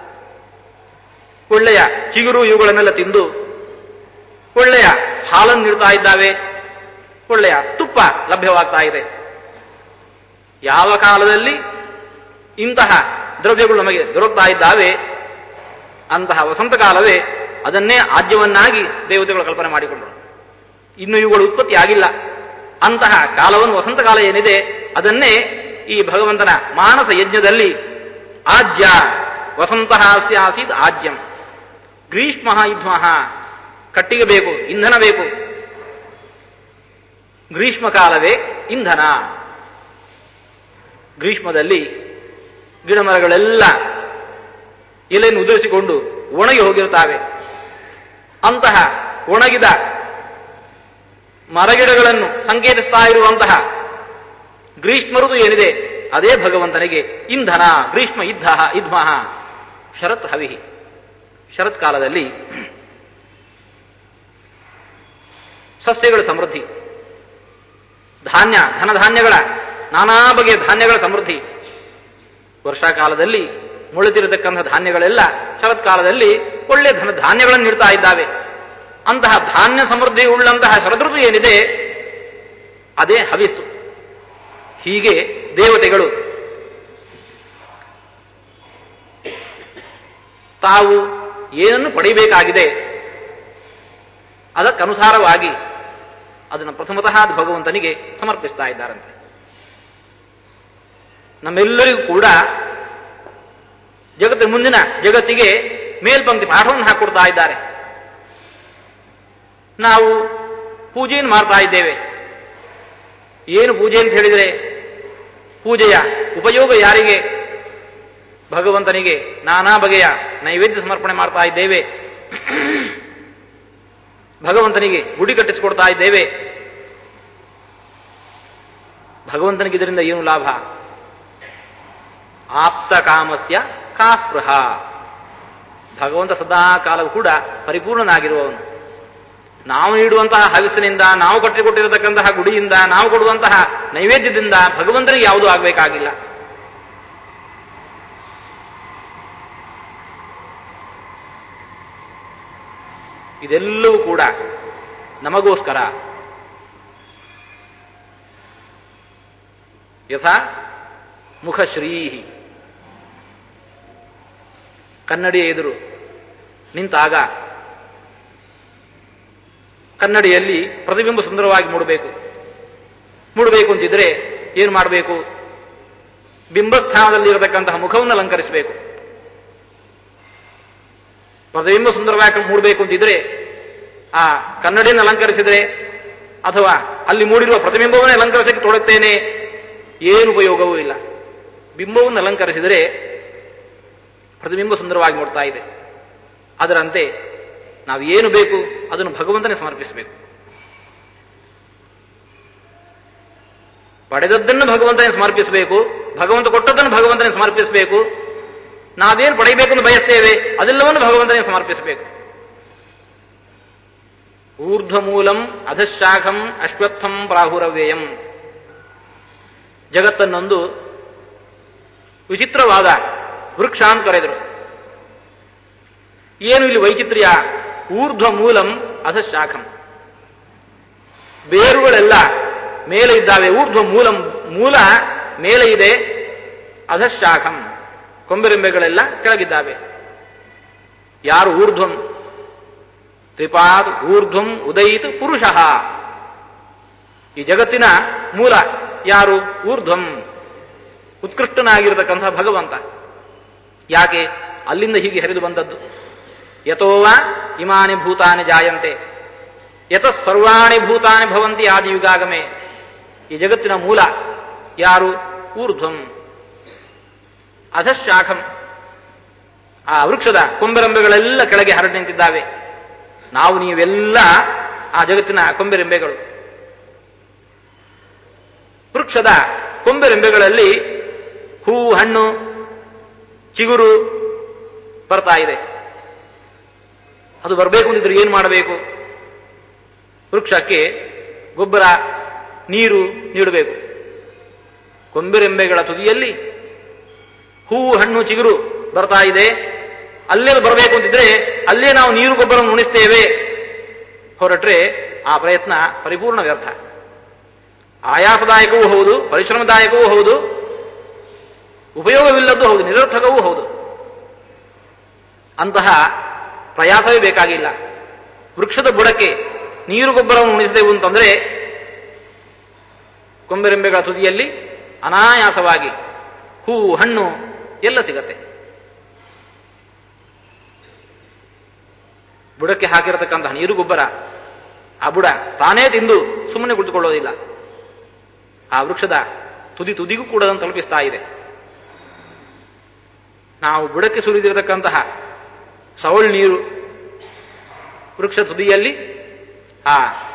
ಒಳ್ಳೆಯ ಚಿಗುರು ಇವುಗಳನ್ನೆಲ್ಲ ತಿಂದು ಒಳ್ಳೆಯ ಹಾಲನ್ನು ನೀಡ್ತಾ ಇದ್ದಾವೆ ಒಳ್ಳೆಯ ತುಪ್ಪ ಲಭ್ಯವಾಗ್ತಾ ಇದೆ ಯಾವ ಕಾಲದಲ್ಲಿ ಇಂತಹ ದ್ರವ್ಯಗಳು ನಮಗೆ ದೊರಕ್ತಾ ಇದ್ದಾವೆ ಅಂತಹ ವಸಂತ ಕಾಲವೇ ಅದನ್ನೇ ಆದ್ಯವನ್ನಾಗಿ ದೇವತೆಗಳು ಕಲ್ಪನೆ ಮಾಡಿಕೊಂಡರು ಇನ್ನು ಇವುಗಳು ಉತ್ಪತ್ತಿ ಆಗಿಲ್ಲ ಅಂತಹ ಕಾಲವನ್ನು ವಸಂತ ಕಾಲ ಏನಿದೆ ಅದನ್ನೇ ಈ ಭಗವಂತನ ಮಾನಸ ಯಜ್ಞದಲ್ಲಿ ಆಜ್ಯ ವಸಂತ ಆಸೀದ್ ಆಜ್ಯಂ ಗ್ರೀಷ್ಮ ಇದ್ಮಃ ಕಟ್ಟಿಗೆ ಬೇಕು ಇಂಧನ ಬೇಕು ಗ್ರೀಷ್ಮ ಕಾಲವೇ ಇಂಧನ ಗ್ರೀಷ್ಮದಲ್ಲಿ ಗಿಡಮರಗಳೆಲ್ಲ ಎಲೆಯನ್ನು ಉದುರಿಸಿಕೊಂಡು ಒಣಗಿ ಹೋಗಿರುತ್ತವೆ ಅಂತಹ ಒಣಗಿದ ಮರಗಿಡಗಳನ್ನು ಸಂಕೇತಿಸ್ತಾ ಇರುವಂತಹ ಗ್ರೀಷ್ಮ ಋತು ಏನಿದೆ ಅದೇ ಭಗವಂತನಿಗೆ ಇಂಧನ ಗ್ರೀಷ್ಮ ಇದ್ಧ ಇದ್ಮಃ ಶರತ್ ಹವಿಹಿ ಶರತ್ಕಾಲದಲ್ಲಿ ಸಸ್ಯಗಳ ಸಮೃದ್ಧಿ ಧಾನ್ಯ ಧನಧಾನ್ಯಗಳ ನಾನಾ ಬಗೆಯ ಧಾನ್ಯಗಳ ಸಮೃದ್ಧಿ ವರ್ಷಾಕಾಲದಲ್ಲಿ ಮುಳಿತಿರತಕ್ಕಂಥ ಧಾನ್ಯಗಳೆಲ್ಲ ಶರತ್ಕಾಲದಲ್ಲಿ ಒಳ್ಳೆಯ ಧನ ಧಾನ್ಯಗಳನ್ನು ನೀಡ್ತಾ ಇದ್ದಾವೆ ಅಂತಹ ಧಾನ್ಯ ಸಮೃದ್ಧಿ ಉಳ್ಳಂತಹ ಶರದೃತು ಏನಿದೆ ಅದೇ ಹವಿಸ್ಸು ಹೀಗೆ ದೇವತೆಗಳು ತಾವು ಏನನ್ನು ಪಡೆಯಬೇಕಾಗಿದೆ ಅದಕ್ಕನುಸಾರವಾಗಿ ಅದನ್ನು ಪ್ರಥಮತಃ ಅದು ಭಗವಂತನಿಗೆ ಸಮರ್ಪಿಸ್ತಾ ಇದ್ದಾರಂತೆ ನಮ್ಮೆಲ್ಲರಿಗೂ ಕೂಡ ಜಗತ್ತಿನ ಮುಂದಿನ ಜಗತ್ತಿಗೆ ಮೇಲ್ಪಂಕ್ತಿ ಪಾಠವನ್ನು ಹಾಕೊಡ್ತಾ ಇದ್ದಾರೆ ನಾವು ಪೂಜೆಯನ್ನು ಮಾಡ್ತಾ ಇದ್ದೇವೆ ಏನು ಪೂಜೆ ಅಂತ ಹೇಳಿದರೆ ಪೂಜೆಯ ಉಪಯೋಗ ಯಾರಿಗೆ ಭಗವಂತನಿಗೆ ನಾನಾ ಬಗೆಯ ನೈವೇದ್ಯ ಸಮರ್ಪಣೆ ಮಾಡ್ತಾ ಇದ್ದೇವೆ ಭಗವಂತನಿಗೆ ಗುಡಿ ಕಟ್ಟಿಸಿಕೊಡ್ತಾ ಇದ್ದೇವೆ ಭಗವಂತನಿಗೆ ಇದರಿಂದ ಏನು ಲಾಭ ಆಪ್ತ ಕಾಮಸ್ಯ ಕಾಸ್ಪೃಹ ಭಗವಂತ ಸದಾ ಕಾಲವೂ ಕೂಡ ಪರಿಪೂರ್ಣನಾಗಿರುವವನು ನಾವು ನೀಡುವಂತಹ ಹವಿಸಿನಿಂದ ನಾವು ಕಟ್ಟಿಕೊಟ್ಟಿರತಕ್ಕಂತಹ ಗುಡಿಯಿಂದ ನಾವು ಕೊಡುವಂತಹ ನೈವೇದ್ಯದಿಂದ ಭಗವಂತನಿಗೆ ಯಾವುದೂ ಆಗಬೇಕಾಗಿಲ್ಲ ಇದೆಲ್ಲವೂ ಕೂಡ ನಮಗೋಸ್ಕರ ಯಥಾ ಮುಖಶ್ರೀ ಕನ್ನಡಿಯ ಎದುರು ನಿಂತಾಗ ಕನ್ನಡಿಯಲ್ಲಿ ಪ್ರತಿಬಿಂಬ ಸುಂದರವಾಗಿ ಮೂಡಬೇಕು ಮೂಡಬೇಕು ಅಂತಿದ್ರೆ ಏನು ಮಾಡಬೇಕು ಬಿಂಬಸ್ಥಾನದಲ್ಲಿ ಇರತಕ್ಕಂತಹ ಮುಖವನ್ನು ಅಲಂಕರಿಸಬೇಕು ಪ್ರತಿಬಿಂಬ ಸುಂದರವಾಗಿ ಮೂಡಬೇಕು ಅಂತಿದ್ರೆ ಆ ಕನ್ನಡಿಯನ್ನು ಅಲಂಕರಿಸಿದರೆ ಅಥವಾ ಅಲ್ಲಿ ಮೂಡಿರುವ ಪ್ರತಿಬಿಂಬವನ್ನೇ ಅಲಂಕರಿಸಕ್ಕೆ ತೊಡುತ್ತೇನೆ ಏನು ಉಪಯೋಗವೂ ಇಲ್ಲ ಬಿಂಬವನ್ನು ಅಲಂಕರಿಸಿದರೆ ಪ್ರತಿಬಿಂಬ ಸುಂದರವಾಗಿ ನೋಡ್ತಾ ಇದೆ ಅದರಂತೆ ನಾವು ಏನು ಬೇಕು ಅದನ್ನು ಭಗವಂತನೇ ಸಮರ್ಪಿಸಬೇಕು ಪಡೆದದ್ದನ್ನು ಭಗವಂತನೇ ಸಮರ್ಪಿಸಬೇಕು ಭಗವಂತ ಕೊಟ್ಟದ್ದನ್ನು ಭಗವಂತನೇ ಸಮರ್ಪಿಸಬೇಕು ನಾವೇನು ಪಡೆಯಬೇಕು ಎಂದು ಬಯಸ್ತೇವೆ ಅದೆಲ್ಲವನ್ನು ಭಗವಂತನೇ ಸಮರ್ಪಿಸಬೇಕು ಊರ್ಧ್ವಮೂಲಂ ಅಧಶಾಖಂ ಅಶ್ವತ್ಥಂ ಪ್ರಾಹುರವ್ಯಯಂ ಜಗತ್ತನ್ನೊಂದು ವಿಚಿತ್ರವಾದ ವೃಕ್ಷ ಅಂತ ಕರೆದರು ಏನು ಇಲ್ಲಿ ವೈಚಿತ್ರ್ಯ ಊರ್ಧ್ವ ಮೂಲಂ ಅಧಶಾಖಂ ಬೇರುಗಳೆಲ್ಲ ಮೇಲೆ ಇದ್ದಾವೆ ಊರ್ಧ್ವ ಮೂಲಂ ಮೂಲ ಮೇಲೆ ಇದೆ ಅಧಶಾಖಂ ಕೊಂಬೆರೆಂಬೆಗಳೆಲ್ಲ ಕೆಳಗಿದ್ದಾವೆ ಯಾರು ಊರ್ಧ್ವಂ ತ್ರಿಪಾದ್ ಊರ್ಧ್ವಂ ಉದಯಿತ್ ಪುರುಷ ಈ ಜಗತ್ತಿನ ಮೂಲ ಯಾರು ಊರ್ಧ್ವಂ ಉತ್ಕೃಷ್ಟನಾಗಿರತಕ್ಕಂತಹ ಭಗವಂತ ಯಾಕೆ ಅಲ್ಲಿಂದ ಹೀಗೆ ಹರಿದು ಬಂದದ್ದು ಯಥೋವ ಇಮಾನಿ ಭೂತಾನಿ ಜಾಯಂತೆ ಯತ ಸರ್ವಾಣಿ ಭೂತಾನಿ ಭವಂತಿ ಆದಿಯುಗಾಗಮೆ ಈ ಜಗತ್ತಿನ ಮೂಲ ಯಾರು ಊರ್ಧ್ವಂ ಅಧಶಾಖಂ ಆ ವೃಕ್ಷದ ಕೊಂಬೆರೆಂಬೆಗಳೆಲ್ಲ ಕೆಳಗೆ ಹರಡಿ ನಿಂತಿದ್ದಾವೆ ನಾವು ನೀವೆಲ್ಲ ಆ ಜಗತ್ತಿನ ಕೊಂಬೆರೆಂಬೆಗಳು ವೃಕ್ಷದ ಕೊಂಬೆರೆಂಬೆಗಳಲ್ಲಿ ಹೂ ಹಣ್ಣು ಚಿಗುರು ಬರ್ತಾ ಇದೆ ಅದು ಬರಬೇಕು ಅಂತಿದ್ರೆ ಏನು ಮಾಡಬೇಕು ವೃಕ್ಷಕ್ಕೆ ಗೊಬ್ಬರ ನೀರು ನೀಡಬೇಕು ಕೊಂಬೆರೆಂಬೆಗಳ ತುದಿಯಲ್ಲಿ ಹೂ ಹಣ್ಣು ಚಿಗುರು ಬರ್ತಾ ಇದೆ ಅಲ್ಲೇ ಬರಬೇಕು ಅಂತಿದ್ರೆ ಅಲ್ಲೇ ನಾವು ನೀರು ಗೊಬ್ಬರ ಉಣಿಸ್ತೇವೆ ಹೊರಟ್ರೆ ಆ ಪ್ರಯತ್ನ ಪರಿಪೂರ್ಣ ವ್ಯರ್ಥ ಆಯಾಸದಾಯಕವೂ ಹೌದು ಪರಿಶ್ರಮದಾಯಕವೂ ಹೌದು ಉಪಯೋಗವಿಲ್ಲದ್ದು ಹೌದು ನಿರರ್ಥಕವೂ ಹೌದು ಅಂತಹ ಪ್ರಯಾಸವೇ ಬೇಕಾಗಿಲ್ಲ ವೃಕ್ಷದ ಬುಡಕ್ಕೆ ನೀರು ಗೊಬ್ಬರವನ್ನು ಉಣಿಸಿದೆವು ಅಂತಂದ್ರೆ ಕೊಂಬೆರೆಂಬೆಗಳ ತುದಿಯಲ್ಲಿ ಅನಾಯಾಸವಾಗಿ ಹೂ ಹಣ್ಣು ಎಲ್ಲ ಸಿಗತ್ತೆ ಬುಡಕ್ಕೆ ಹಾಕಿರತಕ್ಕಂತಹ ನೀರು ಗೊಬ್ಬರ ಆ ಬುಡ ತಾನೇ ತಿಂದು ಸುಮ್ಮನೆ ಕುಳಿತುಕೊಳ್ಳೋದಿಲ್ಲ ಆ ವೃಕ್ಷದ ತುದಿ ತುದಿಗೂ ಕೂಡ ಅದನ್ನು ತಲುಪಿಸ್ತಾ ಇದೆ ನಾವು ಬುಡಕ್ಕೆ ಸುರಿದಿರತಕ್ಕಂತಹ ಸವಳು ನೀರು ವೃಕ್ಷ ತುದಿಯಲ್ಲಿ ಆ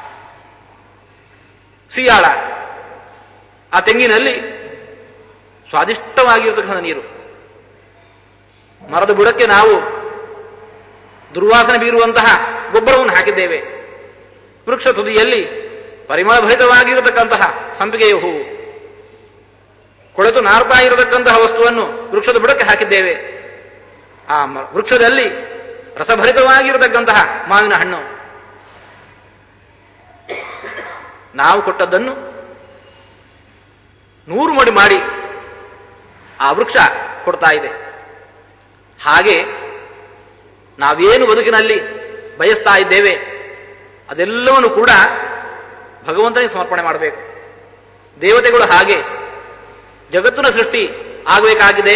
ಸಿಯಾಳ ಆ ತೆಂಗಿನಲ್ಲಿ ಸ್ವಾದಿಷ್ಟವಾಗಿರತಕ್ಕಂಥ ನೀರು ಮರದ ಬುಡಕ್ಕೆ ನಾವು ದುರ್ವಾಸನೆ ಬೀರುವಂತಹ ಗೊಬ್ಬರವನ್ನು ಹಾಕಿದ್ದೇವೆ ವೃಕ್ಷ ತುದಿಯಲ್ಲಿ ಪರಿಮಳಭರಿತವಾಗಿರತಕ್ಕಂತಹ ಸಂಪಿಗೆಯ ಹೂವು ಕೊಳೆತು ನಾರ್ತಾ ಇರತಕ್ಕಂತಹ ವಸ್ತುವನ್ನು ವೃಕ್ಷದ ಬುಡಕ್ಕೆ ಹಾಕಿದ್ದೇವೆ ಆ ಮ- ವೃಕ್ಷದಲ್ಲಿ ರಸಭರಿತವಾಗಿರತಕ್ಕಂತಹ ಮಾವಿನ ಹಣ್ಣು ನಾವು ಕೊಟ್ಟದ್ದನ್ನು ನೂರು ಮಡಿ ಮಾಡಿ ಆ ವೃಕ್ಷ ಕೊಡ್ತಾ ಇದೆ ಹಾಗೆ ನಾವೇನು ಬದುಕಿನಲ್ಲಿ ಬಯಸ್ತಾ ಇದ್ದೇವೆ ಅದೆಲ್ಲವನ್ನು ಕೂಡ ಭಗವಂತನಿಗೆ ಸಮರ್ಪಣೆ ಮಾಡಬೇಕು ದೇವತೆಗಳು ಹಾಗೆ ಜಗತ್ತಿನ ಸೃಷ್ಟಿ ಆಗಬೇಕಾಗಿದೆ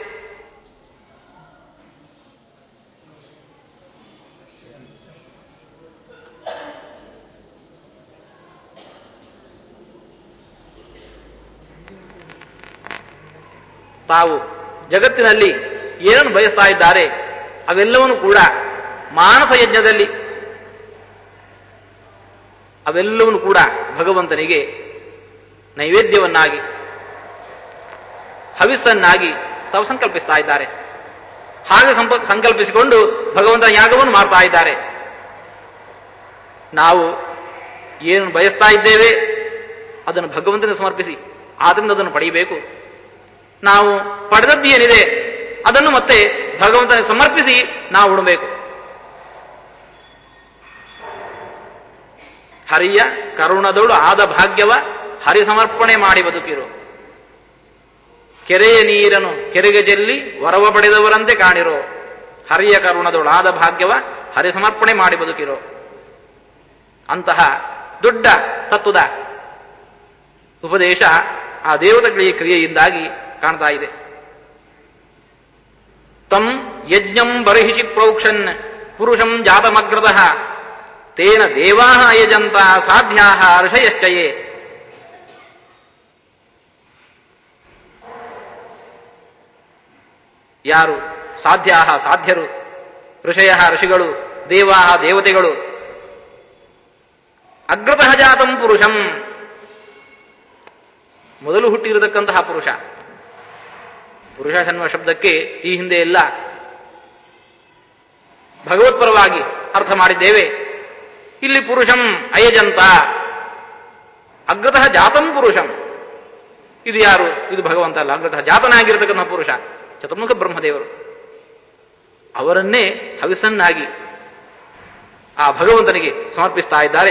ತಾವು ಜಗತ್ತಿನಲ್ಲಿ ಏನನ್ನು ಬಯಸ್ತಾ ಇದ್ದಾರೆ ಅವೆಲ್ಲವನ್ನು ಕೂಡ ಮಾನಸ ಯಜ್ಞದಲ್ಲಿ ಅವೆಲ್ಲವನ್ನು ಕೂಡ ಭಗವಂತನಿಗೆ ನೈವೇದ್ಯವನ್ನಾಗಿ ಹವಿಸ್ಸನ್ನಾಗಿ ತಾವು ಸಂಕಲ್ಪಿಸ್ತಾ ಇದ್ದಾರೆ ಹಾಗೆ ಸಂಪ ಸಂಕಲ್ಪಿಸಿಕೊಂಡು ಭಗವಂತನ ಯಾಗವನ್ನು ಮಾಡ್ತಾ ಇದ್ದಾರೆ ನಾವು ಏನು ಬಯಸ್ತಾ ಇದ್ದೇವೆ ಅದನ್ನು ಭಗವಂತನಿಗೆ ಸಮರ್ಪಿಸಿ ಆದ್ರಿಂದ ಅದನ್ನು ಪಡೆಯಬೇಕು ನಾವು ಪಡೆದದ್ದು ಏನಿದೆ ಅದನ್ನು ಮತ್ತೆ ಭಗವಂತನಿಗೆ ಸಮರ್ಪಿಸಿ ನಾವು ಉಣಬೇಕು ಹರಿಯ ಕರುಣದೊಳು ಆದ ಭಾಗ್ಯವ ಹರಿ ಸಮರ್ಪಣೆ ಮಾಡಿ ಬದುಕಿರು ಕೆರೆಯ ನೀರನ್ನು ಕೆರೆಗೆ ಚೆಲ್ಲಿ ವರವ ಪಡೆದವರಂತೆ ಕಾಣಿರೋ ಹರಿಯ ಕರುಣದೊಳು ಆದ ಭಾಗ್ಯವ ಹರಿ ಸಮರ್ಪಣೆ ಮಾಡಿ ಬದುಕಿರೋ ಅಂತಹ ದೊಡ್ಡ ತತ್ವದ ಉಪದೇಶ ಆ ದೇವತೆಗಳಿಗೆ ಕ್ರಿಯೆಯಿಂದಾಗಿ ಕಾಣ್ತಾ ಇದೆ ತಂ ಯಜ್ಞಂ ಬರ್ಹಿಷಿ ಪ್ರೋಕ್ಷನ್ ಪುರುಷಂ ಜಾತಮಗ್ರತ ತೇನ ದೇವಾ ಅಯಜಂತ ಸಾಧ್ಯಾ ಋಷಯಶ್ಚಯೇ ಯಾರು ಸಾಧ್ಯಾ ಸಾಧ್ಯರು ಋಷಯ ಋಷಿಗಳು ದೇವಾ ದೇವತೆಗಳು ಅಗ್ರತಃ ಜಾತಂ ಪುರುಷಂ ಮೊದಲು ಹುಟ್ಟಿರತಕ್ಕಂತಹ ಪುರುಷ ಪುರುಷ ಎನ್ನುವ ಶಬ್ದಕ್ಕೆ ಈ ಹಿಂದೆ ಎಲ್ಲ ಭಗವತ್ಪರವಾಗಿ ಅರ್ಥ ಮಾಡಿದ್ದೇವೆ ಇಲ್ಲಿ ಪುರುಷಂ ಅಯಜಂತ ಅಗ್ರತಃ ಜಾತಂ ಪುರುಷಂ ಇದು ಯಾರು ಇದು ಭಗವಂತ ಅಲ್ಲ ಅಗ್ರತಃ ಜಾತನಾಗಿರತಕ್ಕಂಥ ಪುರುಷ ಚತುರ್ಮುಖ ಬ್ರಹ್ಮದೇವರು ಅವರನ್ನೇ ಹವಿಸನ್ನಾಗಿ ಆ ಭಗವಂತನಿಗೆ ಸಮರ್ಪಿಸ್ತಾ ಇದ್ದಾರೆ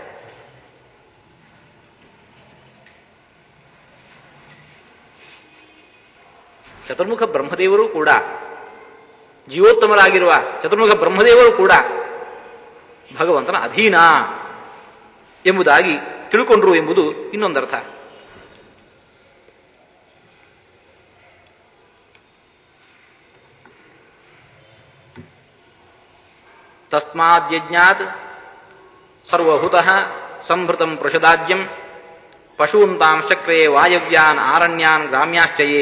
ಚತುರ್ಮುಖ ಬ್ರಹ್ಮದೇವರು ಕೂಡ ಜೀವೋತ್ತಮರಾಗಿರುವ ಚತುರ್ಮುಖ ಬ್ರಹ್ಮದೇವರು ಕೂಡ ಭಗವಂತನ ಅಧೀನ ಎಂಬುದಾಗಿ ತಿಳ್ಕೊಂಡ್ರು ಎಂಬುದು ಇನ್ನೊಂದರ್ಥ ತಸ್ಮಾದ್ಯಜ್ಞಾತ್ ಸರ್ವಹುತಃ ಸಂಭೃತಂ ಪೃಷದಾಜ್ಯಂ ಪಶೂಂತಾಂ ಚಕ್ರೇ ವಾಯವ್ಯಾನ್ ಆರಣ್ಯಾನ್ ಗ್ರಾಮ್ಯಾಶ್ಚಯೇ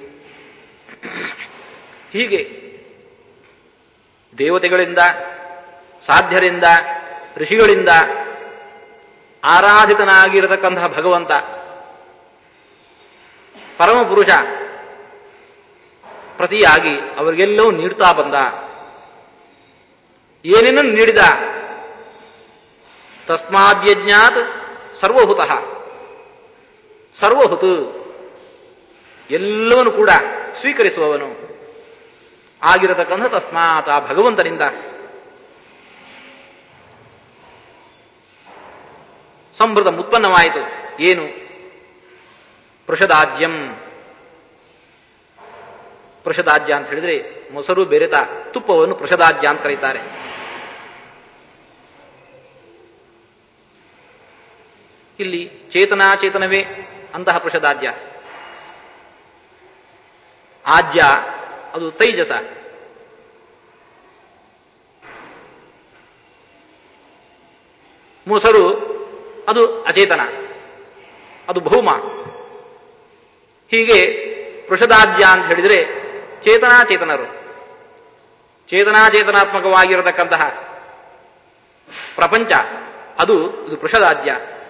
ಹೀಗೆ ದೇವತೆಗಳಿಂದ ಸಾಧ್ಯರಿಂದ ಋಷಿಗಳಿಂದ ಆರಾಧಿತನಾಗಿರತಕ್ಕಂತಹ ಭಗವಂತ ಪರಮಪುರುಷ ಪ್ರತಿಯಾಗಿ ಅವರಿಗೆಲ್ಲವೂ ನೀಡ್ತಾ ಬಂದ ಏನೇನನ್ನು ನೀಡಿದ ತಸ್ಮಾದ್ಯಜ್ಞಾತ್ ಸರ್ವಹುತಃ ಸರ್ವಹುತು ಎಲ್ಲವನ್ನೂ ಕೂಡ ಸ್ವೀಕರಿಸುವವನು ಆಗಿರತಕ್ಕಂಥ ತಸ್ಮಾತ್ ಆ ಭಗವಂತನಿಂದ ಸಂಭೃತ ಉತ್ಪನ್ನವಾಯಿತು ಏನು ಪೃಷದಾಜ್ಯಂ ಪೃಷದಾಜ್ಯ ಅಂತ ಹೇಳಿದ್ರೆ ಮೊಸರು ಬೆರೆತ ತುಪ್ಪವನ್ನು ಪೃಷದಾಜ್ಯ ಅಂತ ಕರೀತಾರೆ ಇಲ್ಲಿ ಚೇತನಾಚೇತನವೇ ಅಂತಹ ಪೃಷದಾಜ್ಯ ಆಜ್ಯ ಅದು ತೈಜಸ ಮೊಸರು ಅದು ಅಚೇತನ ಅದು ಭೌಮ ಹೀಗೆ ಪೃಷದಾಜ್ಯ ಅಂತ ಹೇಳಿದರೆ ಚೇತನಾಚೇತನರು ಚೇತನಾಚೇತನಾತ್ಮಕವಾಗಿರತಕ್ಕಂತಹ ಪ್ರಪಂಚ ಅದು ಇದು ಪೃಷದಾಜ್ಯ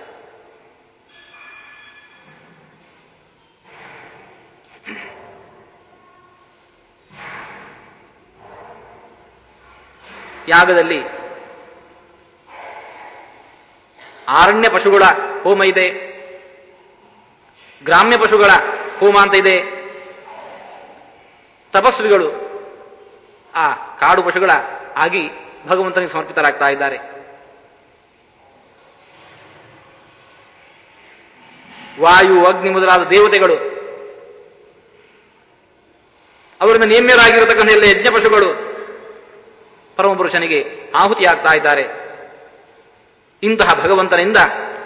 ಯಾಗದಲ್ಲಿ ಆರಣ್ಯ ಪಶುಗಳ ಹೋಮ ಇದೆ ಗ್ರಾಮ್ಯ ಪಶುಗಳ ಹೋಮ ಅಂತ ಇದೆ ತಪಸ್ವಿಗಳು ಆ ಕಾಡು ಪಶುಗಳ ಆಗಿ ಭಗವಂತನಿಗೆ ಸಮರ್ಪಿತರಾಗ್ತಾ ಇದ್ದಾರೆ ವಾಯು ಅಗ್ನಿ ಮೊದಲಾದ ದೇವತೆಗಳು ಅವರಿಂದ ನೇಮ್ಯರಾಗಿರತಕ್ಕಂಥ ಎಲ್ಲ ಯಜ್ಞ ಪಶುಗಳು ಪರಮಪುರುಷನಿಗೆ ಆಹುತಿಯಾಗ್ತಾ ಇದ್ದಾರೆ ಇಂತಹ ಭಗವಂತನಿಂದ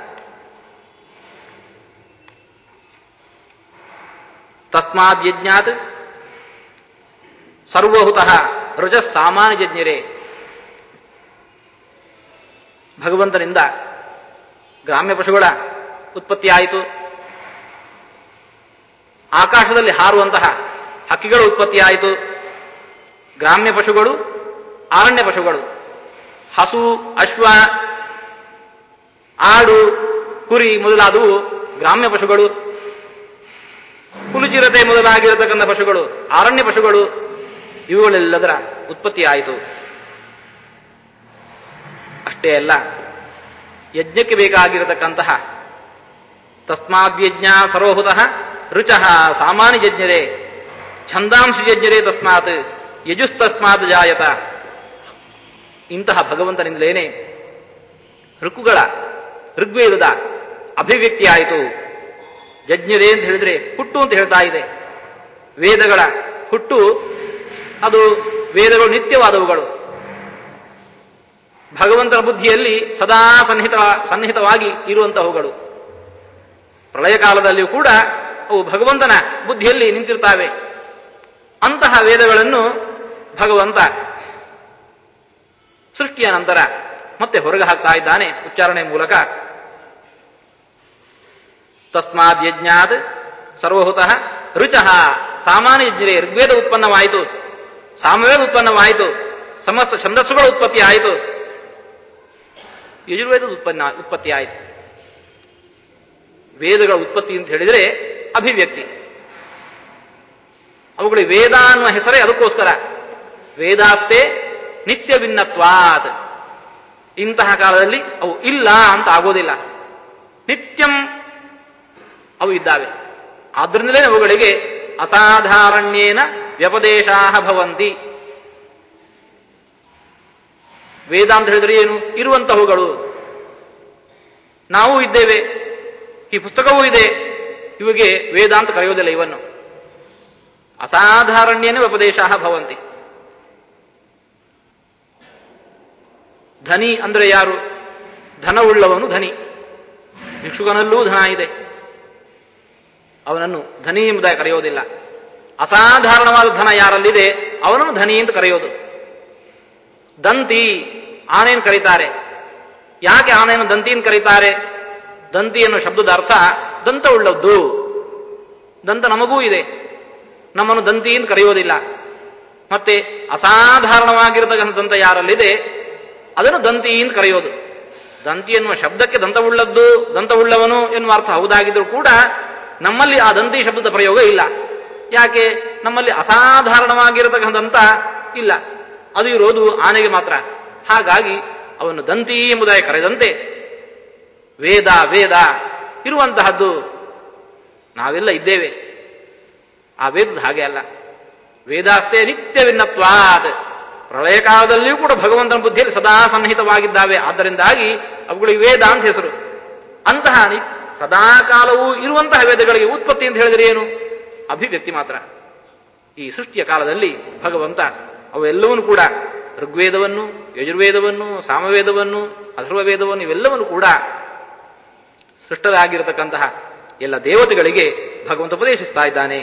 ತಸ್ಮಾದ್ ಯಜ್ಞಾತ್ ಸರ್ವಹುತಃ ರುಜ ಸಾಮಾನ್ಯ ಯಜ್ಞರೇ ಭಗವಂತನಿಂದ ಗ್ರಾಮ್ಯ ಪಶುಗಳ ಉತ್ಪತ್ತಿಯಾಯಿತು ಆಕಾಶದಲ್ಲಿ ಹಾರುವಂತಹ ಹಕ್ಕಿಗಳ ಉತ್ಪತ್ತಿಯಾಯಿತು ಗ್ರಾಮ್ಯ ಪಶುಗಳು ಅರಣ್ಯ ಪಶುಗಳು ಹಸು ಅಶ್ವ ಆಡು ಕುರಿ ಮೊದಲಾದವು ಗ್ರಾಮ್ಯ ಪಶುಗಳು ಹುಲುಚಿರತೆ ಮೊದಲಾಗಿರತಕ್ಕಂಥ ಪಶುಗಳು ಅರಣ್ಯ ಪಶುಗಳು ಇವುಗಳೆಲ್ಲದರ ಉತ್ಪತ್ತಿ ಆಯಿತು ಅಷ್ಟೇ ಅಲ್ಲ ಯಜ್ಞಕ್ಕೆ ಬೇಕಾಗಿರತಕ್ಕಂತಹ ತಸ್ಮಾದ್ಯಜ್ಞ ಸರ್ವಹುತಃ ರುಚಃ ಸಾಮಾನ್ಯ ಯಜ್ಞರೇ ಛಂದಾಂಶ ಯಜ್ಞರೇ ತಸ್ಮಾತ್ ಯಜುಸ್ತಸ್ಮಾತ್ ಜಾಯತ ಇಂತಹ ಭಗವಂತನಿಂದಲೇನೆ ಋಕ್ಕುಗಳ ಋಗ್ವೇದದ ಅಭಿವ್ಯಕ್ತಿ ಆಯಿತು ಯಜ್ಞರೇ ಅಂತ ಹೇಳಿದ್ರೆ ಹುಟ್ಟು ಅಂತ ಹೇಳ್ತಾ ಇದೆ ವೇದಗಳ ಹುಟ್ಟು ಅದು ವೇದಗಳು ನಿತ್ಯವಾದವುಗಳು ಭಗವಂತನ ಬುದ್ಧಿಯಲ್ಲಿ ಸದಾ ಸನ್ನಿಹಿತ ಸನ್ನಿಹಿತವಾಗಿ ಇರುವಂತಹವುಗಳು ಪ್ರಳಯ ಕಾಲದಲ್ಲಿಯೂ ಕೂಡ ಅವು ಭಗವಂತನ ಬುದ್ಧಿಯಲ್ಲಿ ನಿಂತಿರ್ತಾವೆ ಅಂತಹ ವೇದಗಳನ್ನು ಭಗವಂತ ಸೃಷ್ಟಿಯ ನಂತರ ಮತ್ತೆ ಹೊರಗೆ ಹಾಕ್ತಾ ಇದ್ದಾನೆ ಉಚ್ಚಾರಣೆ ಮೂಲಕ ತಸ್ಮಾದ್ ಯಜ್ಞಾದ್ ಸರ್ವಹುತಃ ರುಚಃ ಸಾಮಾನ್ಯ ಯಜ್ಞರೇ ಋಗ್ವೇದ ಉತ್ಪನ್ನವಾಯಿತು ಸಾಮವೇದ ಉತ್ಪನ್ನವಾಯಿತು ಸಮಸ್ತ ಛಂದಸ್ಸುಗಳ ಉತ್ಪತ್ತಿ ಆಯಿತು ಯಜುರ್ವೇದದ ಉತ್ಪನ್ನ ಉತ್ಪತ್ತಿ ಆಯಿತು ವೇದಗಳ ಉತ್ಪತ್ತಿ ಅಂತ ಹೇಳಿದರೆ ಅಭಿವ್ಯಕ್ತಿ ಅವುಗಳಿಗೆ ವೇದ ಅನ್ನುವ ಹೆಸರೇ ಅದಕ್ಕೋಸ್ಕರ ವೇದಾಸ್ತೆ ನಿತ್ಯ ಭಿನ್ನತ್ವಾತ್ ಇಂತಹ ಕಾಲದಲ್ಲಿ ಅವು ಇಲ್ಲ ಅಂತ ಆಗೋದಿಲ್ಲ ನಿತ್ಯಂ ಅವು ಇದ್ದಾವೆ ಆದ್ರಿಂದಲೇ ಅವುಗಳಿಗೆ ಅಸಾಧಾರಣ್ಯೇನ ವ್ಯಪದೇಶಾ ಭವಂತಿ ವೇದ ಅಂತ ಹೇಳಿದ್ರೆ ಏನು ಇರುವಂತಹವುಗಳು ನಾವು ಇದ್ದೇವೆ ಈ ಪುಸ್ತಕವೂ ಇದೆ ಇವಿಗೆ ವೇದ ಅಂತ ಕರೆಯೋದಿಲ್ಲ ಇವನ್ನು ಅಸಾಧಾರಣ್ಯೇನ ವ್ಯಪದೇಶಾ ಭವಂತಿ ಧನಿ ಅಂದ್ರೆ ಯಾರು ಧನವುಳ್ಳವನು ಧನಿ ಭಿಕ್ಷುಕನಲ್ಲೂ ಧನ ಇದೆ ಅವನನ್ನು ಧನಿ ಎಂಬುದಾಗಿ ಕರೆಯೋದಿಲ್ಲ ಅಸಾಧಾರಣವಾದ ಧನ ಯಾರಲ್ಲಿದೆ ಅವನನ್ನು ಧನಿ ಅಂತ ಕರೆಯೋದು ದಂತಿ ಆನೆಯನ್ನು ಕರೀತಾರೆ ಯಾಕೆ ಆನೆಯನ್ನು ದಂತಿ ಅಂತ ಕರೀತಾರೆ ದಂತಿ ಅನ್ನೋ ಶಬ್ದದ ಅರ್ಥ ದಂತ ಉಳ್ಳದ್ದು ದಂತ ನಮಗೂ ಇದೆ ನಮ್ಮನ್ನು ದಂತಿ ಅಂತ ಕರೆಯೋದಿಲ್ಲ ಮತ್ತೆ ಅಸಾಧಾರಣವಾಗಿರತಕ್ಕಂಥ ದಂತ ಯಾರಲ್ಲಿದೆ ಅದನ್ನು ದಂತಿ ಅಂತ ಕರೆಯೋದು ದಂತಿ ಎನ್ನುವ ಶಬ್ದಕ್ಕೆ ದಂತವುಳ್ಳದ್ದು ದಂತವುಳ್ಳವನು ಎನ್ನುವ ಅರ್ಥ ಹೌದಾಗಿದ್ರೂ ಕೂಡ ನಮ್ಮಲ್ಲಿ ಆ ದಂತಿ ಶಬ್ದದ ಪ್ರಯೋಗ ಇಲ್ಲ ಯಾಕೆ ನಮ್ಮಲ್ಲಿ ಅಸಾಧಾರಣವಾಗಿರತಕ್ಕಂಥ ದಂತ ಇಲ್ಲ ಅದು ಇರೋದು ಆನೆಗೆ ಮಾತ್ರ ಹಾಗಾಗಿ ಅವನು ದಂತಿ ಎಂಬುದಾಗಿ ಕರೆದಂತೆ ವೇದ ವೇದ ಇರುವಂತಹದ್ದು ನಾವೆಲ್ಲ ಇದ್ದೇವೆ ಆ ವೇದದ ಹಾಗೆ ಅಲ್ಲ ವೇದಾಸ್ತೆ ನಿತ್ಯ ಭಿನ್ನತ್ವಾದ್ ಪ್ರಳಯ ಕಾಲದಲ್ಲಿಯೂ ಕೂಡ ಭಗವಂತನ ಬುದ್ಧಿಯಲ್ಲಿ ಸದಾ ಸನ್ನಿಹಿತವಾಗಿದ್ದಾವೆ ಆದ್ದರಿಂದಾಗಿ ಅವುಗಳಿಗೆ ವೇದ ಅಂತ ಹೆಸರು ಅಂತಹ ನಿ- ಸದಾ ಕಾಲವೂ ಇರುವಂತಹ ವೇದಗಳಿಗೆ ಉತ್ಪತ್ತಿ ಅಂತ ಹೇಳಿದರೆ ಏನು ಅಭಿವ್ಯಕ್ತಿ ಮಾತ್ರ ಈ ಸೃಷ್ಟಿಯ ಕಾಲದಲ್ಲಿ ಭಗವಂತ ಅವೆಲ್ಲವನ್ನು ಕೂಡ ಋಗ್ವೇದವನ್ನು ಯಜುರ್ವೇದವನ್ನು ಸಾಮವೇದವನ್ನು ಅಥರ್ವ ವೇದವನ್ನು ಇವೆಲ್ಲವನ್ನು ಕೂಡ ಸೃಷ್ಟರಾಗಿರತಕ್ಕಂತಹ ಎಲ್ಲ ದೇವತೆಗಳಿಗೆ ಭಗವಂತ ಉಪದೇಶಿಸ್ತಾ ಇದ್ದಾನೆ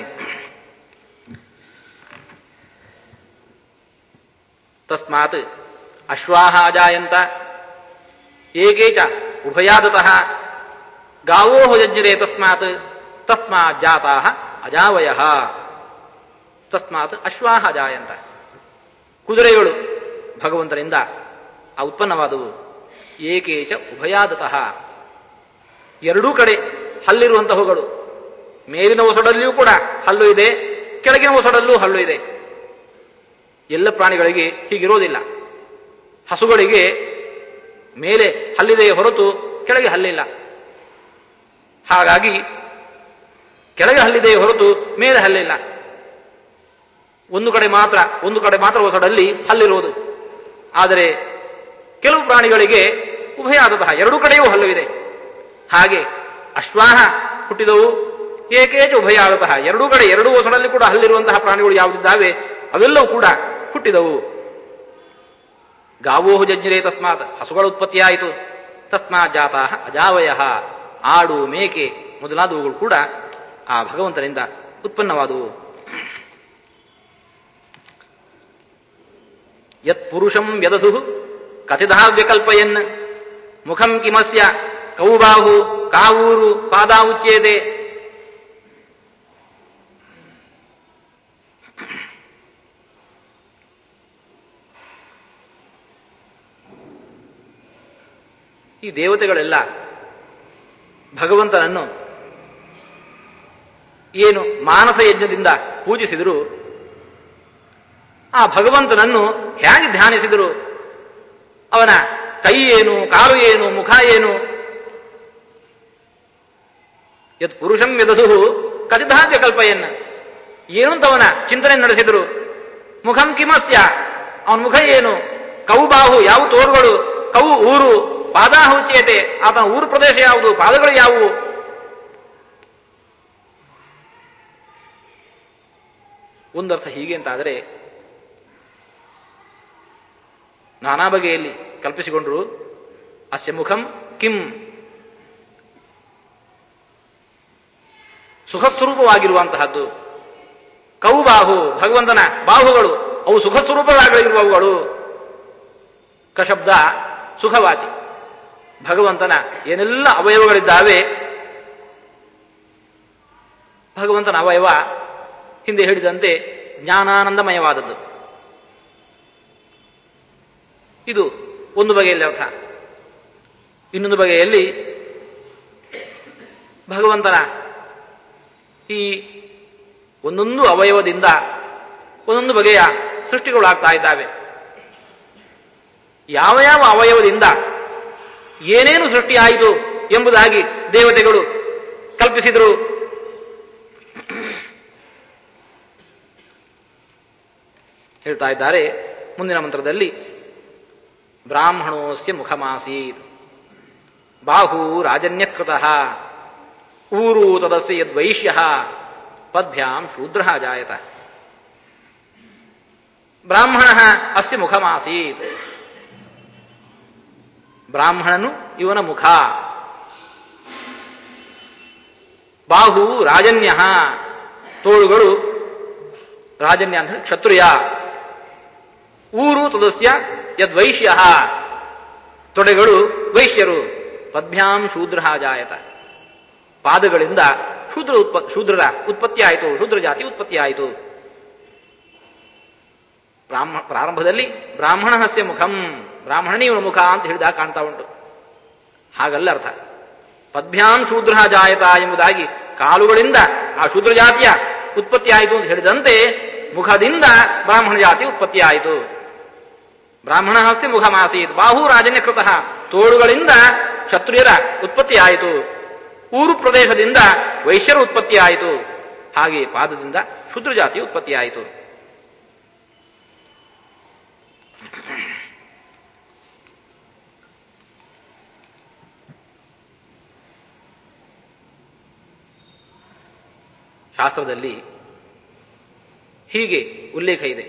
ತಸ್ಮಾತ್ ಅಶ್ವಾಹ ಅಜಾಯಂತ ಏಕೆ ಚ ಉಭಯಾದತಃ ಗಾವೋ ಯಜ್ಞರೆ ತಸ್ಮಾತ್ ತಸ್ಮಾತ್ ಜಾತಾ ಅಜಾವಯ ತಸ್ಮಾತ್ ಅಶ್ವಾಹ ಅಜಾಯಂತ ಕುದುರೆಗಳು ಭಗವಂತನಿಂದ ಆ ಉತ್ಪನ್ನವಾದವು ಏಕೇಚ ಉಭಯಾದತಃ ಎರಡೂ ಕಡೆ ಹಲ್ಲಿರುವಂತಹವುಗಳು ಮೇಲಿನ ಒಸಡಲ್ಲಿಯೂ ಕೂಡ ಹಲ್ಲು ಇದೆ ಕೆಳಗಿನ ಒಸಡಲ್ಲೂ ಹಲ್ಲು ಇದೆ ಎಲ್ಲ ಪ್ರಾಣಿಗಳಿಗೆ ಹೀಗಿರೋದಿಲ್ಲ ಹಸುಗಳಿಗೆ ಮೇಲೆ ಹಲ್ಲಿದೆಯೇ ಹೊರತು ಕೆಳಗೆ ಹಲ್ಲಿಲ್ಲ ಹಾಗಾಗಿ ಕೆಳಗೆ ಹಲ್ಲಿದೆಯೇ ಹೊರತು ಮೇಲೆ ಹಲ್ಲಿಲ್ಲ ಒಂದು ಕಡೆ ಮಾತ್ರ ಒಂದು ಕಡೆ ಮಾತ್ರ ಒಸಡಲ್ಲಿ ಹಲ್ಲಿರುವುದು ಆದರೆ ಕೆಲವು ಪ್ರಾಣಿಗಳಿಗೆ ಉಭಯಾದತಃ ಎರಡೂ ಕಡೆಯೂ ಹಲ್ಲು ಇದೆ ಹಾಗೆ ಅಶ್ವಾಹ ಹುಟ್ಟಿದವು ಏಕೇಚ ಉಭಯಾದತಃ ಎರಡೂ ಕಡೆ ಎರಡೂ ಒಸಡಲ್ಲಿ ಕೂಡ ಹಲ್ಲಿರುವಂತಹ ಪ್ರಾಣಿಗಳು ಯಾವುದಿದ್ದಾವೆ ಅವೆಲ್ಲವೂ ಕೂಡ ಹುಟ್ಟಿದವು ಗಾವೋಹು ಜಜ್ಞರೇ ತಸ್ಮಾತ್ ಹಸುಗಳ ಉತ್ಪತ್ತಿಯಾಯಿತು ತಸ್ಮಾತ್ ಜಾತಾ ಅಜಾವಯ ಆಡು ಮೇಕೆ ಮೊದಲಾದವುಗಳು ಕೂಡ ಆ ಭಗವಂತನಿಂದ ಉತ್ಪನ್ನವಾದವು ಯತ್ ಪುರುಷಂ ವ್ಯದಧು ಕಥಿತಃ ವ್ಯಕಲ್ಪಯನ್ ಮುಖಂ ಕಿಮಸ್ಯ ಕೌಬಾಹು ಕಾವೂರು ಪಾದ ಉಚ್ಯೇದೆ ಈ ದೇವತೆಗಳೆಲ್ಲ ಭಗವಂತನನ್ನು ಏನು ಮಾನಸ ಯಜ್ಞದಿಂದ ಪೂಜಿಸಿದರು ಆ ಭಗವಂತನನ್ನು ಹೇಗೆ ಧ್ಯಾನಿಸಿದರು ಅವನ ಕೈ ಏನು ಕಾಲು ಏನು ಮುಖ ಏನು ಯತ್ ಪುರುಷಂ ಯದಧು ಕಥಿತಾದ್ಯ ಕಲ್ಪಯನ್ನ ಏನು ಅಂತ ಅವನ ಚಿಂತನೆ ನಡೆಸಿದರು ಮುಖಂ ಕಿಮಸ್ಯ ಅವನ ಮುಖ ಏನು ಕೌ ಬಾಹು ಯಾವ ತೋರುಗಳು ಕೌ ಊರು ಪಾದಾಹುಚ್ಯತೆ ಆತನ ಊರು ಪ್ರದೇಶ ಯಾವುದು ಪಾದಗಳು ಯಾವುವು ಒಂದರ್ಥ ಹೀಗೆ ಅಂತಾದರೆ ನಾನಾ ಬಗೆಯಲ್ಲಿ ಕಲ್ಪಿಸಿಕೊಂಡ್ರು ಅಸ್ಯ ಮುಖಂ ಕಿಂ ಸುಖಸ್ವರೂಪವಾಗಿರುವಂತಹದ್ದು ಕೌಬಾಹು ಭಗವಂತನ ಬಾಹುಗಳು ಅವು ಸುಖಸ್ವರೂಪವಾಗಿರುವವುಗಳು ಕಶಬ್ದ ಸುಖವಾಚಿ ಭಗವಂತನ ಏನೆಲ್ಲ ಅವಯವಗಳಿದ್ದಾವೆ ಭಗವಂತನ ಅವಯವ ಹಿಂದೆ ಹೇಳಿದಂತೆ ಜ್ಞಾನಾನಂದಮಯವಾದದ್ದು ಇದು ಒಂದು ಬಗೆಯಲ್ಲಿ ಅರ್ಥ ಇನ್ನೊಂದು ಬಗೆಯಲ್ಲಿ ಭಗವಂತನ ಈ ಒಂದೊಂದು ಅವಯವದಿಂದ ಒಂದೊಂದು ಬಗೆಯ ಸೃಷ್ಟಿಗಳಾಗ್ತಾ ಇದ್ದಾವೆ ಯಾವ ಯಾವ ಅವಯವದಿಂದ ಏನೇನು ಸೃಷ್ಟಿಯಾಯಿತು ಎಂಬುದಾಗಿ ದೇವತೆಗಳು ಕಲ್ಪಿಸಿದರು ಹೇಳ್ತಾ ಇದ್ದಾರೆ ಮುಂದಿನ ಮಂತ್ರದಲ್ಲಿ ಬ್ರಾಹ್ಮಣೋಸ್ಯ ಮುಖಮಾಸೀತ್ ಬಾಹು ರಾಜನ್ಯಕೃತ ಊರು ತದಸ್ಯ ಯದ್ವೈಶ್ಯ ಪದ್ಭ್ಯಾಂ ಶೂದ್ರ ಜಾಯತ ಬ್ರಾಹ್ಮಣ ಅಸ್ಯ ಮುಖಮಾಸೀತ್ ಬ್ರಾಹ್ಮಣನು ಇವನ ಮುಖ ಬಾಹು ರಾಜನ್ಯ ತೋಳುಗಳು ರಾಜನ್ಯ ಅಂತ ಕ್ಷತ್ರಿಯ ಊರು ತದಸ್ಯ ಯದ್ವೈಶ್ಯ ತೊಡೆಗಳು ವೈಶ್ಯರು ಪದ್ಭ್ಯಾಂ ಶೂದ್ರ ಜಾಯತ ಪಾದಗಳಿಂದ ಶೂದ್ರ ಉತ್ಪ ಶೂದ್ರರ ಉತ್ಪತ್ತಿ ಆಯಿತು ಶೂದ್ರ ಜಾತಿ ಉತ್ಪತ್ತಿ ಆಯಿತು ಬ್ರಾಹ್ಮ ಪ್ರಾರಂಭದಲ್ಲಿ ಬ್ರಾಹ್ಮಣ ಹಸ್ಯ ಮುಖಂ ಬ್ರಾಹ್ಮಣನೇ ಇವನ ಮುಖ ಅಂತ ಹೇಳಿದಾಗ ಕಾಣ್ತಾ ಉಂಟು ಹಾಗಲ್ಲ ಅರ್ಥ ಪದ್ಭ್ಯಾಂ ಶೂದ್ರ ಜಾಯತ ಎಂಬುದಾಗಿ ಕಾಲುಗಳಿಂದ ಆ ಶೂದ್ರ ಜಾತಿಯ ಉತ್ಪತ್ತಿ ಆಯಿತು ಅಂತ ಹೇಳಿದಂತೆ ಮುಖದಿಂದ ಬ್ರಾಹ್ಮಣ ಜಾತಿ ಉತ್ಪತ್ತಿ ಆಯಿತು ಬ್ರಾಹ್ಮಣ ಹಸ್ತಿ ಮುಖಮಾಸೀತ್ ಬಾಹು ರಾಜನ್ಯಕೃತ ತೋಳುಗಳಿಂದ ಕ್ಷತ್ರಿಯರ ಉತ್ಪತ್ತಿ ಆಯಿತು ಊರು ಪ್ರದೇಶದಿಂದ ವೈಶ್ಯರ ಉತ್ಪತ್ತಿ ಆಯಿತು ಹಾಗೆ ಪಾದದಿಂದ ಶೂದ್ರ ಜಾತಿ ಉತ್ಪತ್ತಿ ಆಯಿತು ಶಾಸ್ತ್ರದಲ್ಲಿ ಹೀಗೆ ಉಲ್ಲೇಖ ಇದೆ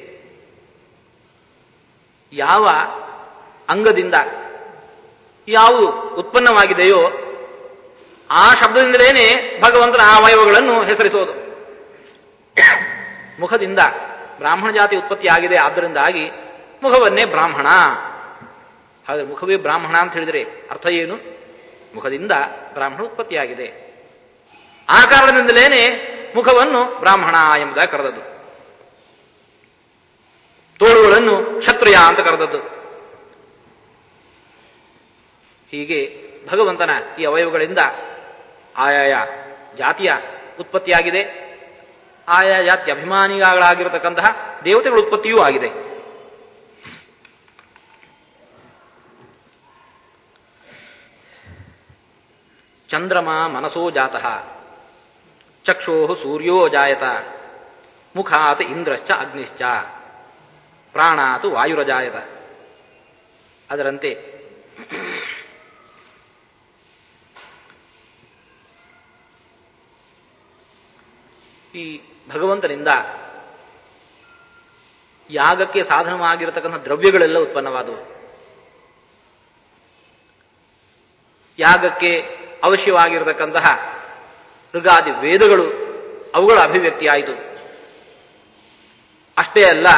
ಯಾವ ಅಂಗದಿಂದ ಯಾವುದು ಉತ್ಪನ್ನವಾಗಿದೆಯೋ ಆ ಶಬ್ದದಿಂದಲೇನೆ ಭಗವಂತನ ಆ ಅವಯವಗಳನ್ನು ಹೆಸರಿಸೋದು ಮುಖದಿಂದ ಬ್ರಾಹ್ಮಣ ಜಾತಿ ಉತ್ಪತ್ತಿ ಆಗಿದೆ ಆದ್ದರಿಂದಾಗಿ ಮುಖವನ್ನೇ ಬ್ರಾಹ್ಮಣ ಹಾಗಾದ್ರೆ ಮುಖವೇ ಬ್ರಾಹ್ಮಣ ಅಂತ ಹೇಳಿದರೆ ಅರ್ಥ ಏನು ಮುಖದಿಂದ ಬ್ರಾಹ್ಮಣ ಉತ್ಪತ್ತಿಯಾಗಿದೆ ಆ ಕಾರಣದಿಂದಲೇನೆ ಮುಖವನ್ನು ಬ್ರಾಹ್ಮಣ ಎಂಬುದಾಗಿ ಕರೆದದ್ದು ತೋಳುಗಳನ್ನು ಕ್ಷತ್ರಿಯ ಅಂತ ಕರೆದದ್ದು ಹೀಗೆ ಭಗವಂತನ ಈ ಅವಯವಗಳಿಂದ ಆಯಾಯ ಜಾತಿಯ ಉತ್ಪತ್ತಿಯಾಗಿದೆ ಆಯಾ ಜಾತಿ ಅಭಿಮಾನಿಗಳಾಗಿರತಕ್ಕಂತಹ ದೇವತೆಗಳ ಉತ್ಪತ್ತಿಯೂ ಆಗಿದೆ ಚಂದ್ರಮ ಮನಸೋ ಜಾತಃ ಚಕ್ಷೋ ಸೂರ್ಯೋ ಜಾಯತ ಮುಖಾತ್ ಇಂದ್ರಶ್ಚ ಅಗ್ನಿಶ್ಚ ಪ್ರಾಣಾತ್ ವಾಯುರಜಾಯತ ಅದರಂತೆ ಈ ಭಗವಂತನಿಂದ ಯಾಗಕ್ಕೆ ಸಾಧನವಾಗಿರತಕ್ಕಂಥ ದ್ರವ್ಯಗಳೆಲ್ಲ ಉತ್ಪನ್ನವಾದವು ಯಾಗಕ್ಕೆ ಅವಶ್ಯವಾಗಿರತಕ್ಕಂತಹ ಋಗಾದಿ ವೇದಗಳು ಅವುಗಳ ಅಭಿವ್ಯಕ್ತಿಯಾಯಿತು ಅಷ್ಟೇ ಅಲ್ಲ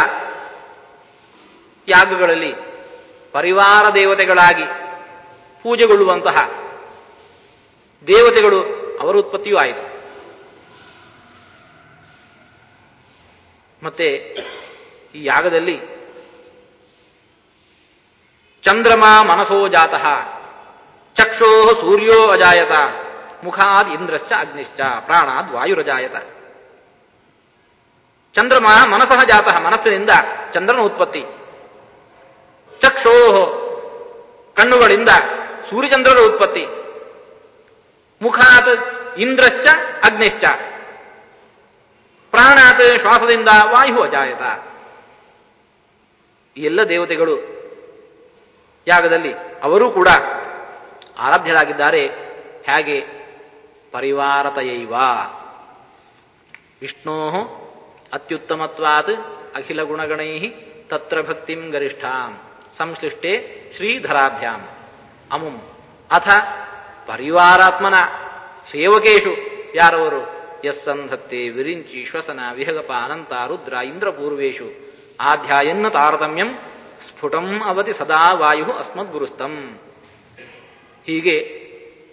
ಯಾಗಗಳಲ್ಲಿ ಪರಿವಾರ ದೇವತೆಗಳಾಗಿ ಪೂಜೆಗೊಳ್ಳುವಂತಹ ದೇವತೆಗಳು ಅವರ ಉತ್ಪತ್ತಿಯೂ ಆಯಿತು ಮತ್ತೆ ಈ ಯಾಗದಲ್ಲಿ ಚಂದ್ರಮ ಮನಸೋ ಜಾತಃ ಚಕ್ಷೋ ಸೂರ್ಯೋ ಅಜಾಯತ ಮುಖಾದ್ ಇಂದ್ರಶ್ಚ ಅಗ್ನಿಶ್ಚ ಪ್ರಾಣಾದ್ ವಾಯುರಜಾಯತ ಚಂದ್ರಮ ಮನಸಃ ಜಾತಃ ಮನಸ್ಸಿನಿಂದ ಚಂದ್ರನ ಉತ್ಪತ್ತಿ ಚಕ್ಷೋ ಕಣ್ಣುಗಳಿಂದ ಸೂರ್ಯಚಂದ್ರರ ಉತ್ಪತ್ತಿ ಮುಖಾತ್ ಇಂದ್ರಶ್ಚ ಅಗ್ನಿಶ್ಚ ಪ್ರಾಣಾತ್ ಶ್ವಾಸದಿಂದ ವಾಯು ಅಜಾಯತ ಈ ಎಲ್ಲ ದೇವತೆಗಳು ಯಾಗದಲ್ಲಿ ಅವರೂ ಕೂಡ ಆರಾಧ್ಯರಾಗಿದ್ದಾರೆ ಹೇಗೆ ಪರಿವಾರತಯೈವ ವಿಷ್ಣೋ ಅತ್ಯುತ್ತಮತ್ವಾತ್ ಅಖಿಲ ಗುಣಗಣೈ ತತ್ರ ಭಕ್ತಿಂ ಗರಿಷ್ಠಾಂ ಸಂಶ್ಲಿಷ್ಟೆ ಶ್ರೀಧರಾಭ್ಯಾಂ ಅಮುಂ ಅಥ ಪರಿವಾರಾತ್ಮನ ಸೇವಕೇಶು ಯಾರವರು ಯಸ್ಸಂಧತ್ತೆ ವಿರಿಂಚಿ ಶ್ವಸನ ವಿಹಗಪ ಅನಂತ ರುದ್ರ ಇಂದ್ರಪೂರ್ವೇಶು ಆಧ್ಯಾಯನ್ನ ತಾರತಮ್ಯಂ ಸ್ಫುಟಂ ಅವತಿ ಸದಾ ವಾಯು ಅಸ್ಮದ್ಗುರುಸ್ತಂ ಹೀಗೆ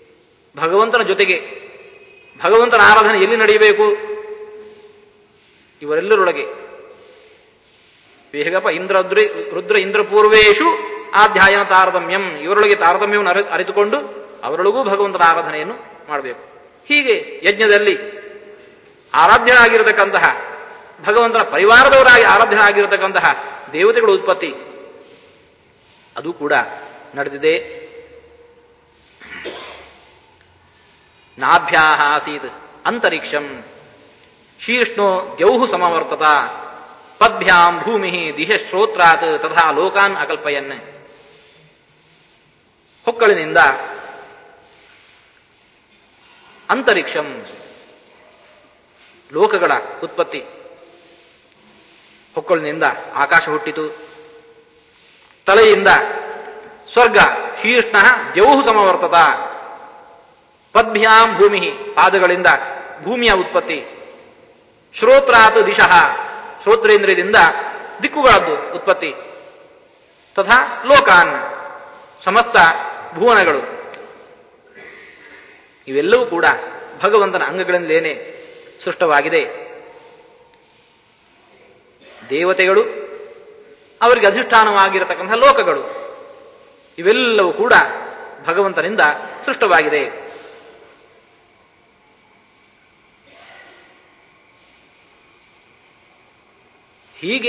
ಭಗವಂತನ ಜೊತೆಗೆ ಭಗವಂತನ ಆರಾಧನೆ ಎಲ್ಲಿ ನಡೆಯಬೇಕು ಇವರೆಲ್ಲರೊಳಗೆ ಹೇಗಪ್ಪ ಇಂದ್ರ ರುದ್ರ ಇಂದ್ರ ಪೂರ್ವೇಶು ಆಧ್ಯಾಯನ ತಾರತಮ್ಯಂ ಇವರೊಳಗೆ ತಾರತಮ್ಯವನ್ನು ಅರಿ ಅರಿತುಕೊಂಡು ಅವರೊಳಗೂ ಭಗವಂತನ ಆರಾಧನೆಯನ್ನು ಮಾಡಬೇಕು ಹೀಗೆ ಯಜ್ಞದಲ್ಲಿ ಆರಾಧ್ಯನಾಗಿರತಕ್ಕಂತಹ ಭಗವಂತನ ಪರಿವಾರದವರಾಗಿ ಆರಾಧ್ಯನಾಗಿರತಕ್ಕಂತಹ ದೇವತೆಗಳ ಉತ್ಪತ್ತಿ ಅದು ಕೂಡ ನಡೆದಿದೆ ನಾಭ್ಯಾ ಆಸೀತ್ ಅಂತರಿಕ್ಷಂ ಶೀರ್ಷ್ಣೋ ದ್ಯೌಹು ಸಮವರ್ತತ ಪದ್ಭ್ಯಾಂ ಭೂಮಿ ದಿಹ ಶ್ರೋತ್ರಾತ್ ತಥಾ ಲೋಕಾನ್ ಅಕಲ್ಪಯನ್ ಹೊಕ್ಕಳಿನಿಂದ ಅಂತರಿಕ್ಷಂ ಲೋಕಗಳ ಉತ್ಪತ್ತಿ ಹೊಕ್ಕಳಿನಿಂದ ಆಕಾಶ ಹುಟ್ಟಿತು ತಲೆಯಿಂದ ಸ್ವರ್ಗ ಶೀರ್ಷ್ಣ ದ್ಯೌಹು ಸಮವರ್ತತ ಪದ್ಭ್ಯಾಂ ಭೂಮಿ ಪಾದಗಳಿಂದ ಭೂಮಿಯ ಉತ್ಪತ್ತಿ ಶ್ರೋತ್ರಾತ್ ದಿಶಃ ಶ್ರೋತ್ರೇಂದ್ರಿಯದಿಂದ ದಿಕ್ಕುಗಳದ್ದು ಉತ್ಪತ್ತಿ ತಥಾ ಲೋಕಾನ್ ಸಮಸ್ತ ಭುವನಗಳು ಇವೆಲ್ಲವೂ ಕೂಡ ಭಗವಂತನ ಅಂಗಗಳಿಂದಲೇನೆ ಸೃಷ್ಟವಾಗಿದೆ ದೇವತೆಗಳು ಅವರಿಗೆ ಅಧಿಷ್ಠಾನವಾಗಿರತಕ್ಕಂತಹ ಲೋಕಗಳು ಇವೆಲ್ಲವೂ ಕೂಡ ಭಗವಂತನಿಂದ ಸೃಷ್ಟವಾಗಿದೆ ಹೀಗೆ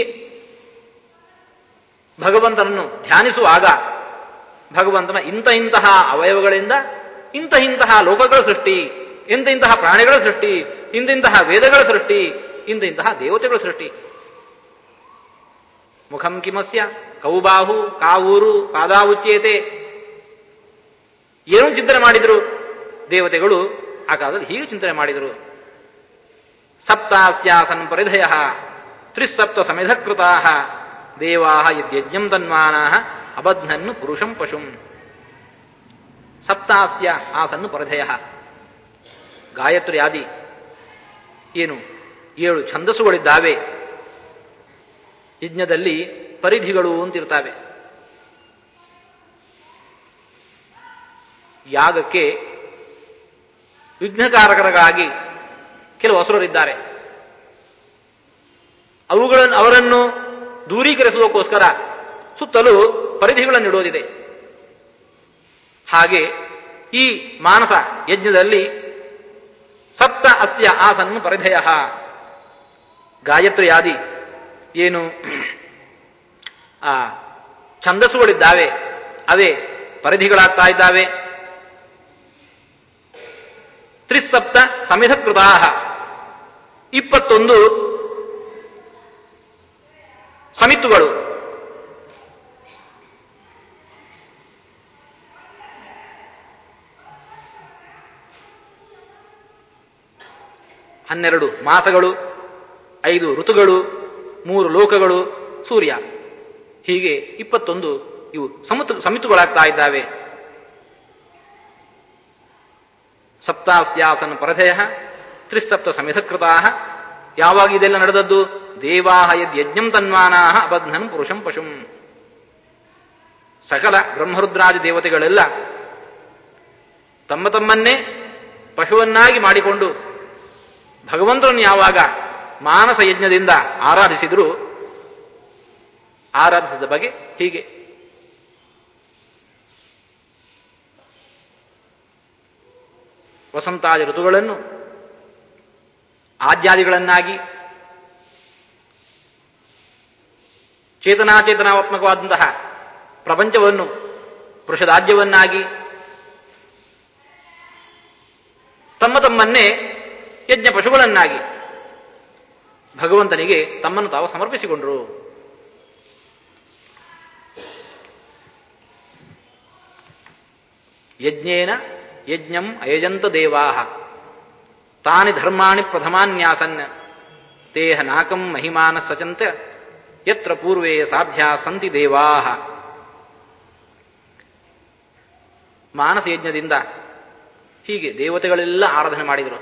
ಭಗವಂತನನ್ನು ಧ್ಯಾನಿಸುವಾಗ ಭಗವಂತನ ಇಂಥ ಇಂತಹ ಅವಯವಗಳಿಂದ ಇಂಥ ಇಂತಹ ಲೋಕಗಳ ಸೃಷ್ಟಿ ಇಂಥ ಇಂತಹ ಪ್ರಾಣಿಗಳ ಸೃಷ್ಟಿ ಇಂತಿಂತಹ ವೇದಗಳ ಸೃಷ್ಟಿ ಇಂಥ ಇಂತಹ ದೇವತೆಗಳ ಸೃಷ್ಟಿ ಮುಖಂ ಕಿಮಸ್ಯ ಕೌಬಾಹು ಕಾವೂರು ಪಾದಾವುಚ್ಯೇತೆ ಏನು ಚಿಂತನೆ ಮಾಡಿದರು ದೇವತೆಗಳು ಆ ಕಾಲದಲ್ಲಿ ಹೀಗೆ ಚಿಂತನೆ ಮಾಡಿದರು ಸಪ್ತಾಸ್ಯಾಸನ್ ಪರಿಧಯ ತ್ರಿಸಪ್ತ ಸಮಿಧಕೃತಾ ದೇವಾ ಯದ್ಯಜ್ಞಂ ತನ್ಮಾನ ಅಬಧ್ನನ್ನು ಪುರುಷಂ ಪಶುಂ ಸಪ್ತಾಸ್ಯ ಆಸನ್ನು ಪರಿಧಯ ಗಾಯತ್ರಿ ಆದಿ ಏನು ಏಳು ಛಂದಸ್ಸುಗಳಿದ್ದಾವೆ ಯಜ್ಞದಲ್ಲಿ ಪರಿಧಿಗಳು ಅಂತಿರ್ತಾವೆ ಯಾಗಕ್ಕೆ ವಿಘ್ನಕಾರಕರಾಗಿ ಕೆಲವು ಅಸುರರಿದ್ದಾರೆ ಅವುಗಳನ್ನು ಅವರನ್ನು ದೂರೀಕರಿಸುವುದಕ್ಕೋಸ್ಕರ ಸುತ್ತಲೂ ಪರಿಧಿಗಳನ್ನು ಇಡೋದಿದೆ ಹಾಗೆ ಈ ಮಾನಸ ಯಜ್ಞದಲ್ಲಿ ಸಪ್ತ ಅಸ್ಯ ಆಸನ್ನು ಪರಿಧಯ ಗಾಯತ್ರಿಯಾದಿ ಏನು ಆ ಛಂದಸ್ಸುಗಳಿದ್ದಾವೆ ಅವೇ ಪರಿಧಿಗಳಾಗ್ತಾ ಇದ್ದಾವೆ ತ್ರಿಸಪ್ತ ಸಮಿಧಕೃತಾ ಇಪ್ಪತ್ತೊಂದು ಸಮಿತುಗಳು ಹನ್ನೆರಡು ಮಾಸಗಳು ಐದು ಋತುಗಳು ಮೂರು ಲೋಕಗಳು ಸೂರ್ಯ ಹೀಗೆ ಇಪ್ಪತ್ತೊಂದು ಇವು ಸಮತು ಸಮಿತುಗಳಾಗ್ತಾ ಇದ್ದಾವೆ ಸಪ್ತಾಸ್ಯಾಸನ ಪರಧಯ ತ್ರಿಸಪ್ತ ಸಮಿಧಕೃತಾ ಯಾವಾಗ ಇದೆಲ್ಲ ನಡೆದದ್ದು ದೇವಾಹ ಯದ್ ಯಜ್ಞಂ ತನ್ಮಾನಾ ಅಬಧ್ನನ್ ಪುರುಷಂ ಪಶುಂ ಸಕಲ ಬ್ರಹ್ಮರುದ್ರಾದಿ ದೇವತೆಗಳೆಲ್ಲ ತಮ್ಮ ತಮ್ಮನ್ನೇ ಪಶುವನ್ನಾಗಿ ಮಾಡಿಕೊಂಡು ಭಗವಂತನನ್ನು ಯಾವಾಗ ಮಾನಸ ಯಜ್ಞದಿಂದ ಆರಾಧಿಸಿದ್ರು ಆರಾಧಿಸಿದ ಬಗೆ ಹೀಗೆ ವಸಂತಾದಿ ಋತುಗಳನ್ನು ಆದ್ಯಾದಿಗಳನ್ನಾಗಿ ಚೇತನಾಚೇತನಾತ್ಮಕವಾದಂತಹ ಪ್ರಪಂಚವನ್ನು ಪುರುಷದಾಜ್ಯವನ್ನಾಗಿ ತಮ್ಮ ತಮ್ಮನ್ನೇ ಯಜ್ಞ ಪಶುಗಳನ್ನಾಗಿ ಭಗವಂತನಿಗೆ ತಮ್ಮನ್ನು ತಾವು ಸಮರ್ಪಿಸಿಕೊಂಡರು ಯಜ್ಞೇನ ಯಜ್ಞಂ ಅಯಜಂತ ದೇವಾ ತಾನಿ ಧರ್ಮಾಣಿ ಪ್ರಥಮಾನ್ಯಾಸನ್ ತೇಹ ನಾಕಂ ಮಹಿಮಾನ ಸಚಂತ ಯತ್ರ ಪೂರ್ವೇ ಸಾಧ್ಯ ಸಂತಿ ದೇವಾ ಮಾನಸ ಯಜ್ಞದಿಂದ ಹೀಗೆ ದೇವತೆಗಳೆಲ್ಲ ಆರಾಧನೆ ಮಾಡಿದರು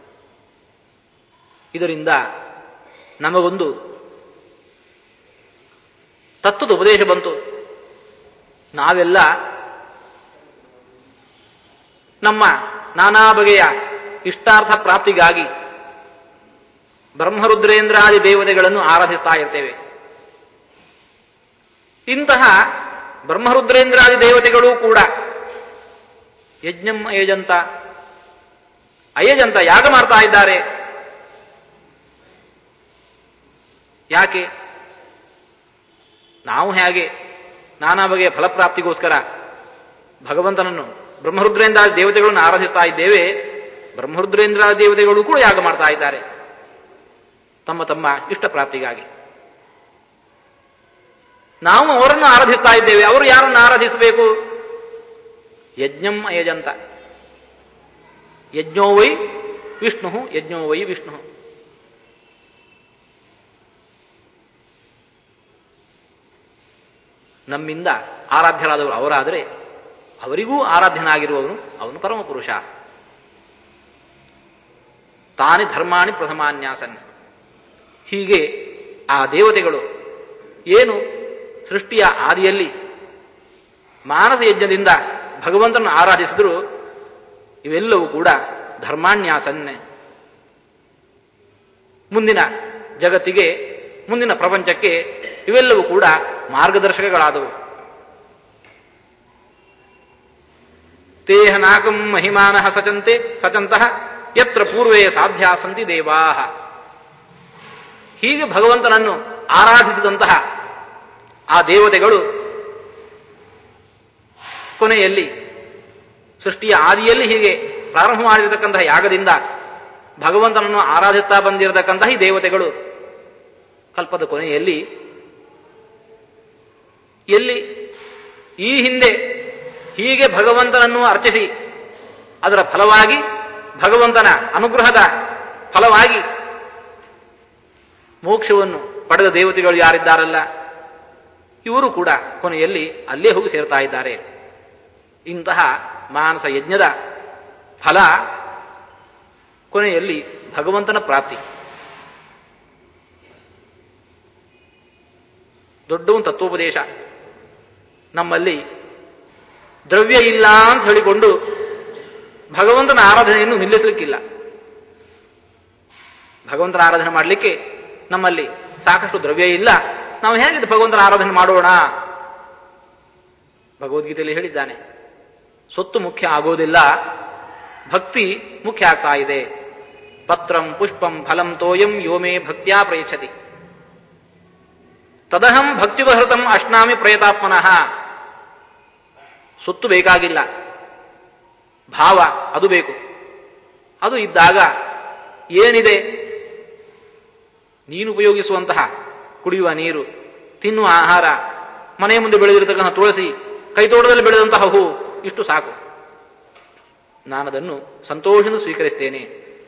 ಇದರಿಂದ ನಮಗೊಂದು ತತ್ವದ ಉಪದೇಶ ಬಂತು ನಾವೆಲ್ಲ ನಮ್ಮ ನಾನಾ ಬಗೆಯ ಇಷ್ಟಾರ್ಥ ಪ್ರಾಪ್ತಿಗಾಗಿ ಬ್ರಹ್ಮರುದ್ರೇಂದ್ರಾದಿ ದೇವತೆಗಳನ್ನು ಆರಾಧಿಸ್ತಾ ಇರ್ತೇವೆ ಇಂತಹ ಬ್ರಹ್ಮರುದ್ರೇಂದ್ರಾದಿ ದೇವತೆಗಳು ಕೂಡ ಯಜ್ಞಂ ಅಯಜಂತ ಅಯಜಂತ ಯಾಗ ಮಾಡ್ತಾ ಇದ್ದಾರೆ ಯಾಕೆ ನಾವು ಹೇಗೆ ನಾನಾ ಬಗೆಯ ಫಲಪ್ರಾಪ್ತಿಗೋಸ್ಕರ ಭಗವಂತನನ್ನು ಬ್ರಹ್ಮರುದ್ರೇಂದ್ರ ದೇವತೆಗಳನ್ನು ಆರಾಧಿಸ್ತಾ ಇದ್ದೇವೆ ಬ್ರಹ್ಮರುದ್ರೇಂದ್ರ ದೇವತೆಗಳು ಕೂಡ ಯಾಗ ಮಾಡ್ತಾ ಇದ್ದಾರೆ ತಮ್ಮ ತಮ್ಮ ಇಷ್ಟ ಪ್ರಾಪ್ತಿಗಾಗಿ ನಾವು ಅವರನ್ನು ಆರಾಧಿಸ್ತಾ ಇದ್ದೇವೆ ಅವರು ಯಾರನ್ನು ಆರಾಧಿಸಬೇಕು ಯಜ್ಞಂ ಅಯಜಂತ ಯಜ್ಞೋ ವೈ ವಿಷ್ಣು ಯಜ್ಞೋ ವೈ ವಿಷ್ಣು ನಮ್ಮಿಂದ ಆರಾಧ್ಯರಾದವರು ಅವರಾದರೆ ಅವರಿಗೂ ಆರಾಧ್ಯನಾಗಿರುವವನು ಅವನು ಪರಮಪುರುಷ ತಾನೇ ಧರ್ಮಾಣಿ ಪ್ರಥಮಾನ್ಯಾಸನ್ ಹೀಗೆ ಆ ದೇವತೆಗಳು ಏನು ಸೃಷ್ಟಿಯ ಆದಿಯಲ್ಲಿ ಮಾನಸ ಯಜ್ಞದಿಂದ ಭಗವಂತನ ಆರಾಧಿಸಿದ್ರು ಇವೆಲ್ಲವೂ ಕೂಡ ಧರ್ಮಾನ್ಯಾಸನ್ನೇ ಮುಂದಿನ ಜಗತ್ತಿಗೆ ಮುಂದಿನ ಪ್ರಪಂಚಕ್ಕೆ ಇವೆಲ್ಲವೂ ಕೂಡ ಮಾರ್ಗದರ್ಶಕಗಳಾದವು ತೇಹ ನಾಕಂ ಮಹಿಮಾನ ಸಚಂತೆ ಸಚಂತಹ ಯತ್ರ ಪೂರ್ವೇ ಸಾಧ್ಯ ಸಂತಿ ದೇವಾ ಹೀಗೆ ಭಗವಂತನನ್ನು ಆರಾಧಿಸಿದಂತಹ ಆ ದೇವತೆಗಳು ಕೊನೆಯಲ್ಲಿ ಸೃಷ್ಟಿಯ ಆದಿಯಲ್ಲಿ ಹೀಗೆ ಪ್ರಾರಂಭ ಮಾಡಿರತಕ್ಕಂತಹ ಯಾಗದಿಂದ ಭಗವಂತನನ್ನು ಆರಾಧಿಸ್ತಾ ಬಂದಿರತಕ್ಕಂತಹ ಈ ದೇವತೆಗಳು ಕಲ್ಪದ ಕೊನೆಯಲ್ಲಿ ಎಲ್ಲಿ ಈ ಹಿಂದೆ ಹೀಗೆ ಭಗವಂತನನ್ನು ಅರ್ಚಿಸಿ ಅದರ ಫಲವಾಗಿ ಭಗವಂತನ ಅನುಗ್ರಹದ ಫಲವಾಗಿ ಮೋಕ್ಷವನ್ನು ಪಡೆದ ದೇವತೆಗಳು ಯಾರಿದ್ದಾರಲ್ಲ ಇವರು ಕೂಡ ಕೊನೆಯಲ್ಲಿ ಅಲ್ಲೇ ಹೋಗಿ ಸೇರ್ತಾ ಇದ್ದಾರೆ ಇಂತಹ ಮಾನಸ ಯಜ್ಞದ ಫಲ ಕೊನೆಯಲ್ಲಿ ಭಗವಂತನ ಪ್ರಾಪ್ತಿ ದೊಡ್ಡ ಒಂದು ತತ್ವೋಪದೇಶ ನಮ್ಮಲ್ಲಿ ದ್ರವ್ಯ ಇಲ್ಲ ಅಂತ ಹೇಳಿಕೊಂಡು ಭಗವಂತನ ಆರಾಧನೆಯನ್ನು ನಿಲ್ಲಿಸಲಿಕ್ಕಿಲ್ಲ ಭಗವಂತನ ಆರಾಧನೆ ಮಾಡಲಿಕ್ಕೆ ನಮ್ಮಲ್ಲಿ ಸಾಕಷ್ಟು ದ್ರವ್ಯ ಇಲ್ಲ ನಾವು ಹೇಗೆ ಭಗವಂತನ ಆರಾಧನೆ ಮಾಡೋಣ ಭಗವದ್ಗೀತೆಯಲ್ಲಿ ಹೇಳಿದ್ದಾನೆ ಸೊತ್ತು ಮುಖ್ಯ ಆಗೋದಿಲ್ಲ ಭಕ್ತಿ ಮುಖ್ಯ ಆಗ್ತಾ ಇದೆ ಪತ್ರಂ ಪುಷ್ಪಂ ಫಲಂ ತೋಯಂ ಯೋಮೇ ಭಕ್ತ್ಯಾ ಪ್ರಯಚ್ಛತಿ ತದಹಂ ಭಕ್ತಿವಹೃತಂ ಅಶ್ನಾಮಿ ಪ್ರಯತಾತ್ಮನಃ ಸೊತ್ತು ಬೇಕಾಗಿಲ್ಲ ಭಾವ ಅದು ಬೇಕು ಅದು ಇದ್ದಾಗ ಏನಿದೆ ನೀನು ಉಪಯೋಗಿಸುವಂತಹ ಕುಡಿಯುವ ನೀರು ತಿನ್ನುವ ಆಹಾರ ಮನೆ ಮುಂದೆ ಬೆಳೆದಿರತಕ್ಕಂಥ ತುಳಸಿ ಕೈತೋಟದಲ್ಲಿ ಬೆಳೆದಂತಹ ಹೂ ಇಷ್ಟು ಸಾಕು ನಾನದನ್ನು ಸಂತೋಷದಿಂದ ಸ್ವೀಕರಿಸ್ತೇನೆ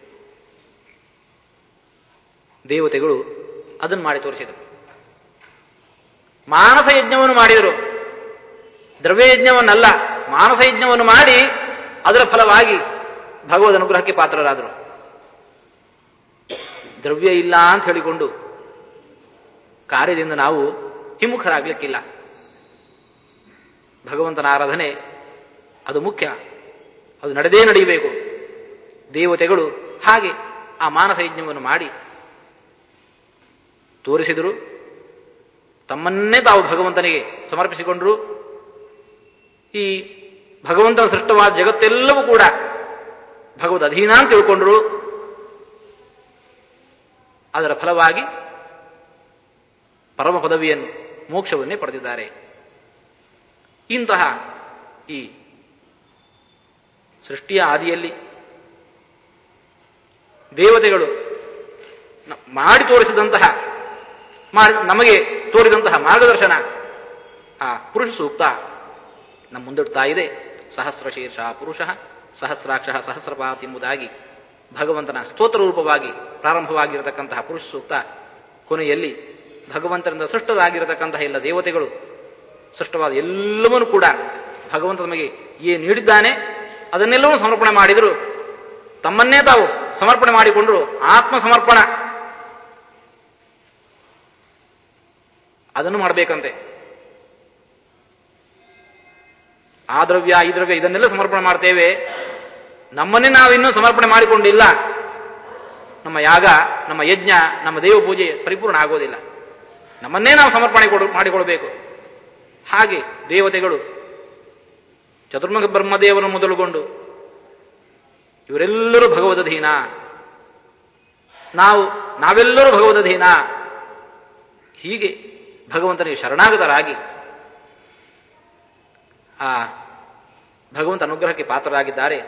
ದೇವತೆಗಳು ಅದನ್ನು ಮಾಡಿ ತೋರಿಸಿದರು ಮಾನಸ ಯಜ್ಞವನ್ನು ಮಾಡಿದರು ದ್ರವ್ಯ ಯಜ್ಞವನ್ನಲ್ಲ ಮಾನಸ ಯಜ್ಞವನ್ನು ಮಾಡಿ ಅದರ ಫಲವಾಗಿ ಭಗವದ್ ಅನುಗ್ರಹಕ್ಕೆ ಪಾತ್ರರಾದರು ದ್ರವ್ಯ ಇಲ್ಲ ಅಂತ ಹೇಳಿಕೊಂಡು ಕಾರ್ಯದಿಂದ ನಾವು ಹಿಮ್ಮುಖರಾಗಲಿಕ್ಕಿಲ್ಲ ಭಗವಂತನ ಆರಾಧನೆ ಅದು ಮುಖ್ಯ ಅದು ನಡೆದೇ ನಡೆಯಬೇಕು ದೇವತೆಗಳು ಹಾಗೆ ಆ ಮಾನಸ ಯಜ್ಞವನ್ನು ಮಾಡಿ ತೋರಿಸಿದರು ತಮ್ಮನ್ನೇ ತಾವು ಭಗವಂತನಿಗೆ ಸಮರ್ಪಿಸಿಕೊಂಡರು ಈ ಭಗವಂತನ ಸೃಷ್ಟವಾದ ಜಗತ್ತೆಲ್ಲವೂ ಕೂಡ ಭಗವದ್ ಅಧೀನ ಅಂತ ತಿಳ್ಕೊಂಡ್ರು ಅದರ ಫಲವಾಗಿ ಪರಮ ಪದವಿಯನ್ನು ಮೋಕ್ಷವನ್ನೇ ಪಡೆದಿದ್ದಾರೆ ಇಂತಹ ಈ ಸೃಷ್ಟಿಯ ಆದಿಯಲ್ಲಿ ದೇವತೆಗಳು ನ- ಮಾಡಿ ತೋರಿಸಿದಂತಹ ಮಾಡಿ ನಮಗೆ ತೋರಿದಂತಹ ಮಾರ್ಗದರ್ಶನ ಆ ಪುರುಷ ಸೂಕ್ತ ನಮ್ಮ ಮುಂದಿಡ್ತಾ ಇದೆ ಸಹಸ್ರ ಶೀರ್ಷ ಪುರುಷ ಸಹಸ್ರಾಕ್ಷ ಸಹಸ್ರಪಾತ್ ಎಂಬುದಾಗಿ ಭಗವಂತನ ಸ್ತೋತ್ರ ರೂಪವಾಗಿ ಪ್ರಾರಂಭವಾಗಿರತಕ್ಕಂತಹ ಪುರುಷ ಸೂಕ್ತ ಕೊನೆಯಲ್ಲಿ ಭಗವಂತನಿಂದ ಸೃಷ್ಟರಾಗಿರತಕ್ಕಂತಹ ಎಲ್ಲ ದೇವತೆಗಳು ಸೃಷ್ಟವಾದ ಎಲ್ಲವನ್ನೂ ಕೂಡ ಭಗವಂತ ನಮಗೆ ಏನು ನೀಡಿದ್ದಾನೆ ಅದನ್ನೆಲ್ಲವೂ ಸಮರ್ಪಣೆ ಮಾಡಿದರು ತಮ್ಮನ್ನೇ ತಾವು ಸಮರ್ಪಣೆ ಮಾಡಿಕೊಂಡರು ಆತ್ಮ ಸಮರ್ಪಣ ಅದನ್ನು ಮಾಡಬೇಕಂತೆ ಆ ದ್ರವ್ಯ ಈ ದ್ರವ್ಯ ಇದನ್ನೆಲ್ಲ ಸಮರ್ಪಣೆ ಮಾಡ್ತೇವೆ ನಮ್ಮನ್ನೇ ನಾವಿನ್ನೂ ಸಮರ್ಪಣೆ ಮಾಡಿಕೊಂಡಿಲ್ಲ ನಮ್ಮ ಯಾಗ ನಮ್ಮ ಯಜ್ಞ ನಮ್ಮ ದೇವ ಪೂಜೆ ಪರಿಪೂರ್ಣ ಆಗೋದಿಲ್ಲ ನಮ್ಮನ್ನೇ ನಾವು ಸಮರ್ಪಣೆ ಕೊಡು ಮಾಡಿಕೊಳ್ಬೇಕು ಹಾಗೆ ದೇವತೆಗಳು ಚತುರ್ಮುಖ ಬ್ರಹ್ಮದೇವನ ಮೊದಲುಗೊಂಡು ಇವರೆಲ್ಲರೂ ಭಗವದಧೀನ ನಾವು ನಾವೆಲ್ಲರೂ ಭಗವದಧೀನ ಹೀಗೆ ಭಗವಂತನಿಗೆ ಶರಣಾಗತರಾಗಿ ಆ ಭಗವಂತ ಅನುಗ್ರಹಕ್ಕೆ ಪಾತ್ರರಾಗಿದ್ದಾರೆ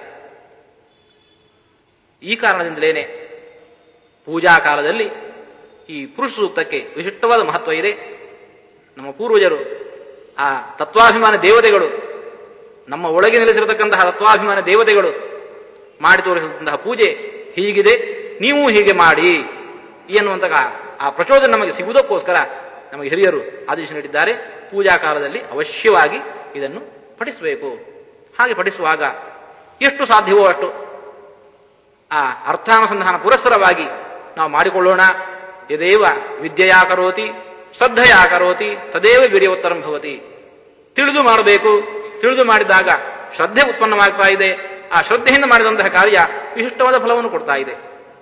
ಈ ಕಾರಣದಿಂದಲೇನೆ ಪೂಜಾ ಕಾಲದಲ್ಲಿ ಈ ಪುರುಷ ಸೂಕ್ತಕ್ಕೆ ವಿಶಿಷ್ಟವಾದ ಮಹತ್ವ ಇದೆ ನಮ್ಮ ಪೂರ್ವಜರು ಆ ತತ್ವಾಭಿಮಾನ ದೇವತೆಗಳು ನಮ್ಮ ಒಳಗೆ ನೆಲೆಸಿರತಕ್ಕಂತಹ ತತ್ವಾಭಿಮಾನ ದೇವತೆಗಳು ಮಾಡಿ ತೋರಿಸಿದಂತಹ ಪೂಜೆ ಹೀಗಿದೆ ನೀವು ಹೀಗೆ ಮಾಡಿ ಎನ್ನುವಂತಹ ಆ ಪ್ರಚೋದನೆ ನಮಗೆ ಸಿಗುವುದಕ್ಕೋಸ್ಕರ ನಮಗೆ ಹಿರಿಯರು ಆದೇಶ ನೀಡಿದ್ದಾರೆ ಪೂಜಾ ಕಾಲದಲ್ಲಿ ಅವಶ್ಯವಾಗಿ ಇದನ್ನು ಪಠಿಸಬೇಕು ಹಾಗೆ ಪಠಿಸುವಾಗ ಎಷ್ಟು ಸಾಧ್ಯವೋ ಅಷ್ಟು ಆ ಅರ್ಥಾನುಸಂಧಾನ ಪುರಸ್ಸರವಾಗಿ ನಾವು ಮಾಡಿಕೊಳ್ಳೋಣ ಯದೇವ ವಿದ್ಯೆಯಾ ಕರೋತಿ ಶ್ರದ್ಧೆಯಾ ಕರೋತಿ ತದೇವ ವೀರ್ಯೋತ್ತರಂ ಭವತಿ ತಿಳಿದು ಮಾಡಬೇಕು ತಿಳಿದು ಮಾಡಿದಾಗ ಶ್ರದ್ಧೆ ಉತ್ಪನ್ನವಾಗ್ತಾ ಇದೆ ಆ ಶ್ರದ್ಧೆಯಿಂದ ಮಾಡಿದಂತಹ ಕಾರ್ಯ ವಿಶಿಷ್ಟವಾದ ಫಲವನ್ನು ಕೊಡ್ತಾ ಇದೆ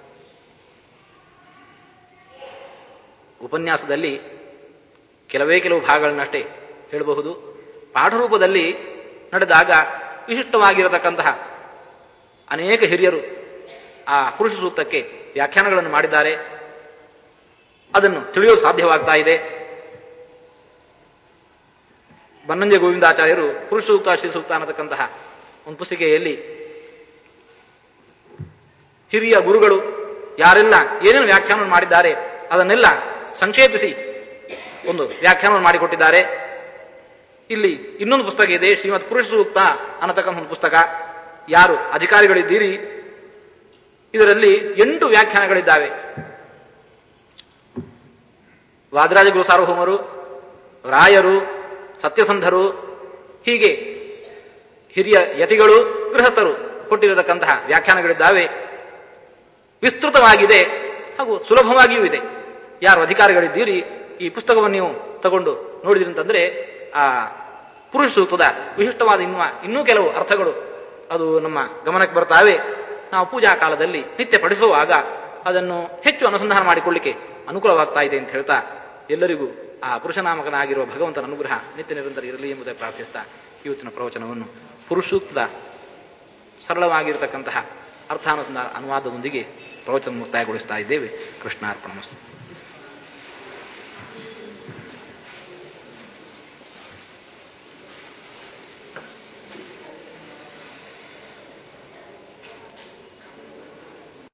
ಉಪನ್ಯಾಸದಲ್ಲಿ ಕೆಲವೇ ಕೆಲವು ಭಾಗಗಳನ್ನಷ್ಟೇ ಹೇಳಬಹುದು ಪಾಠರೂಪದಲ್ಲಿ ನಡೆದಾಗ ವಿಶಿಷ್ಟವಾಗಿರತಕ್ಕಂತಹ ಅನೇಕ ಹಿರಿಯರು ಆ ಪುರುಷ ಸೂಕ್ತಕ್ಕೆ ವ್ಯಾಖ್ಯಾನಗಳನ್ನು ಮಾಡಿದ್ದಾರೆ ಅದನ್ನು ತಿಳಿಯಲು ಸಾಧ್ಯವಾಗ್ತಾ ಇದೆ ಬನ್ನಂಜೆ ಗೋವಿಂದಾಚಾರ್ಯರು ಪುರುಷ ಸೂಕ್ತ ಶ್ರೀ ಸೂಕ್ತ ಅನ್ನತಕ್ಕಂತಹ ಒಂದು ಪುಸ್ತಿಕೆಯಲ್ಲಿ ಹಿರಿಯ ಗುರುಗಳು ಯಾರೆಲ್ಲ ಏನೇನು ವ್ಯಾಖ್ಯಾನ ಮಾಡಿದ್ದಾರೆ ಅದನ್ನೆಲ್ಲ ಸಂಕ್ಷೇಪಿಸಿ ಒಂದು ವ್ಯಾಖ್ಯಾನವನ್ನು ಮಾಡಿಕೊಟ್ಟಿದ್ದಾರೆ ಇಲ್ಲಿ ಇನ್ನೊಂದು ಪುಸ್ತಕ ಇದೆ ಶ್ರೀಮದ್ ಪುರುಷ ಸೂಕ್ತ ಅನ್ನತಕ್ಕಂಥ ಒಂದು ಪುಸ್ತಕ ಯಾರು ಅಧಿಕಾರಿಗಳಿದ್ದೀರಿ ಇದರಲ್ಲಿ ಎಂಟು ವ್ಯಾಖ್ಯಾನಗಳಿದ್ದಾವೆ ವಾದರಾಜ ಗುರು ಸಾರ್ವಭೌಮರು ರಾಯರು ಸತ್ಯಸಂಧರು ಹೀಗೆ ಹಿರಿಯ ಯತಿಗಳು ಗೃಹಸ್ಥರು ಕೊಟ್ಟಿರತಕ್ಕಂತಹ ವ್ಯಾಖ್ಯಾನಗಳಿದ್ದಾವೆ ವಿಸ್ತೃತವಾಗಿದೆ ಹಾಗೂ ಸುಲಭವಾಗಿಯೂ ಇದೆ ಯಾರು ಅಧಿಕಾರಿಗಳಿದ್ದೀರಿ ಈ ಪುಸ್ತಕವನ್ನು ನೀವು ತಗೊಂಡು ನೋಡಿದ್ರಿ ಅಂತಂದ್ರೆ ಆ ಪುರುಷ ಸೂಕ್ತದ ವಿಶಿಷ್ಟವಾದ ಇನ್ನೂ ಇನ್ನೂ ಕೆಲವು ಅರ್ಥಗಳು ಅದು ನಮ್ಮ ಗಮನಕ್ಕೆ ಬರ್ತಾವೆ ನಾವು ಪೂಜಾ ಕಾಲದಲ್ಲಿ ನಿತ್ಯ ಪಡಿಸುವಾಗ ಅದನ್ನು ಹೆಚ್ಚು ಅನುಸಂಧಾನ ಮಾಡಿಕೊಳ್ಳಿಕ್ಕೆ ಅನುಕೂಲವಾಗ್ತಾ ಇದೆ ಅಂತ ಹೇಳ್ತಾ ಎಲ್ಲರಿಗೂ ಆ ಪುರುಷನಾಮಕನಾಗಿರುವ ಭಗವಂತನ ಅನುಗ್ರಹ ನಿತ್ಯ ನಿರಂತರ ಇರಲಿ ಎಂಬುದಾಗಿ ಪ್ರಾರ್ಥಿಸ್ತಾ ಇವತ್ತಿನ ಪ್ರವಚನವನ್ನು ಪುರುಷೂಕ್ತದ ಸರಳವಾಗಿರತಕ್ಕಂತಹ ಅರ್ಥಾನುಸಂಧಾನ ಅನುವಾದದೊಂದಿಗೆ ಪ್ರವಚನ ಮುಕ್ತಾಯಗೊಳಿಸ್ತಾ ಇದ್ದೇವೆ ಕೃಷ್ಣಾರ್ಪಣ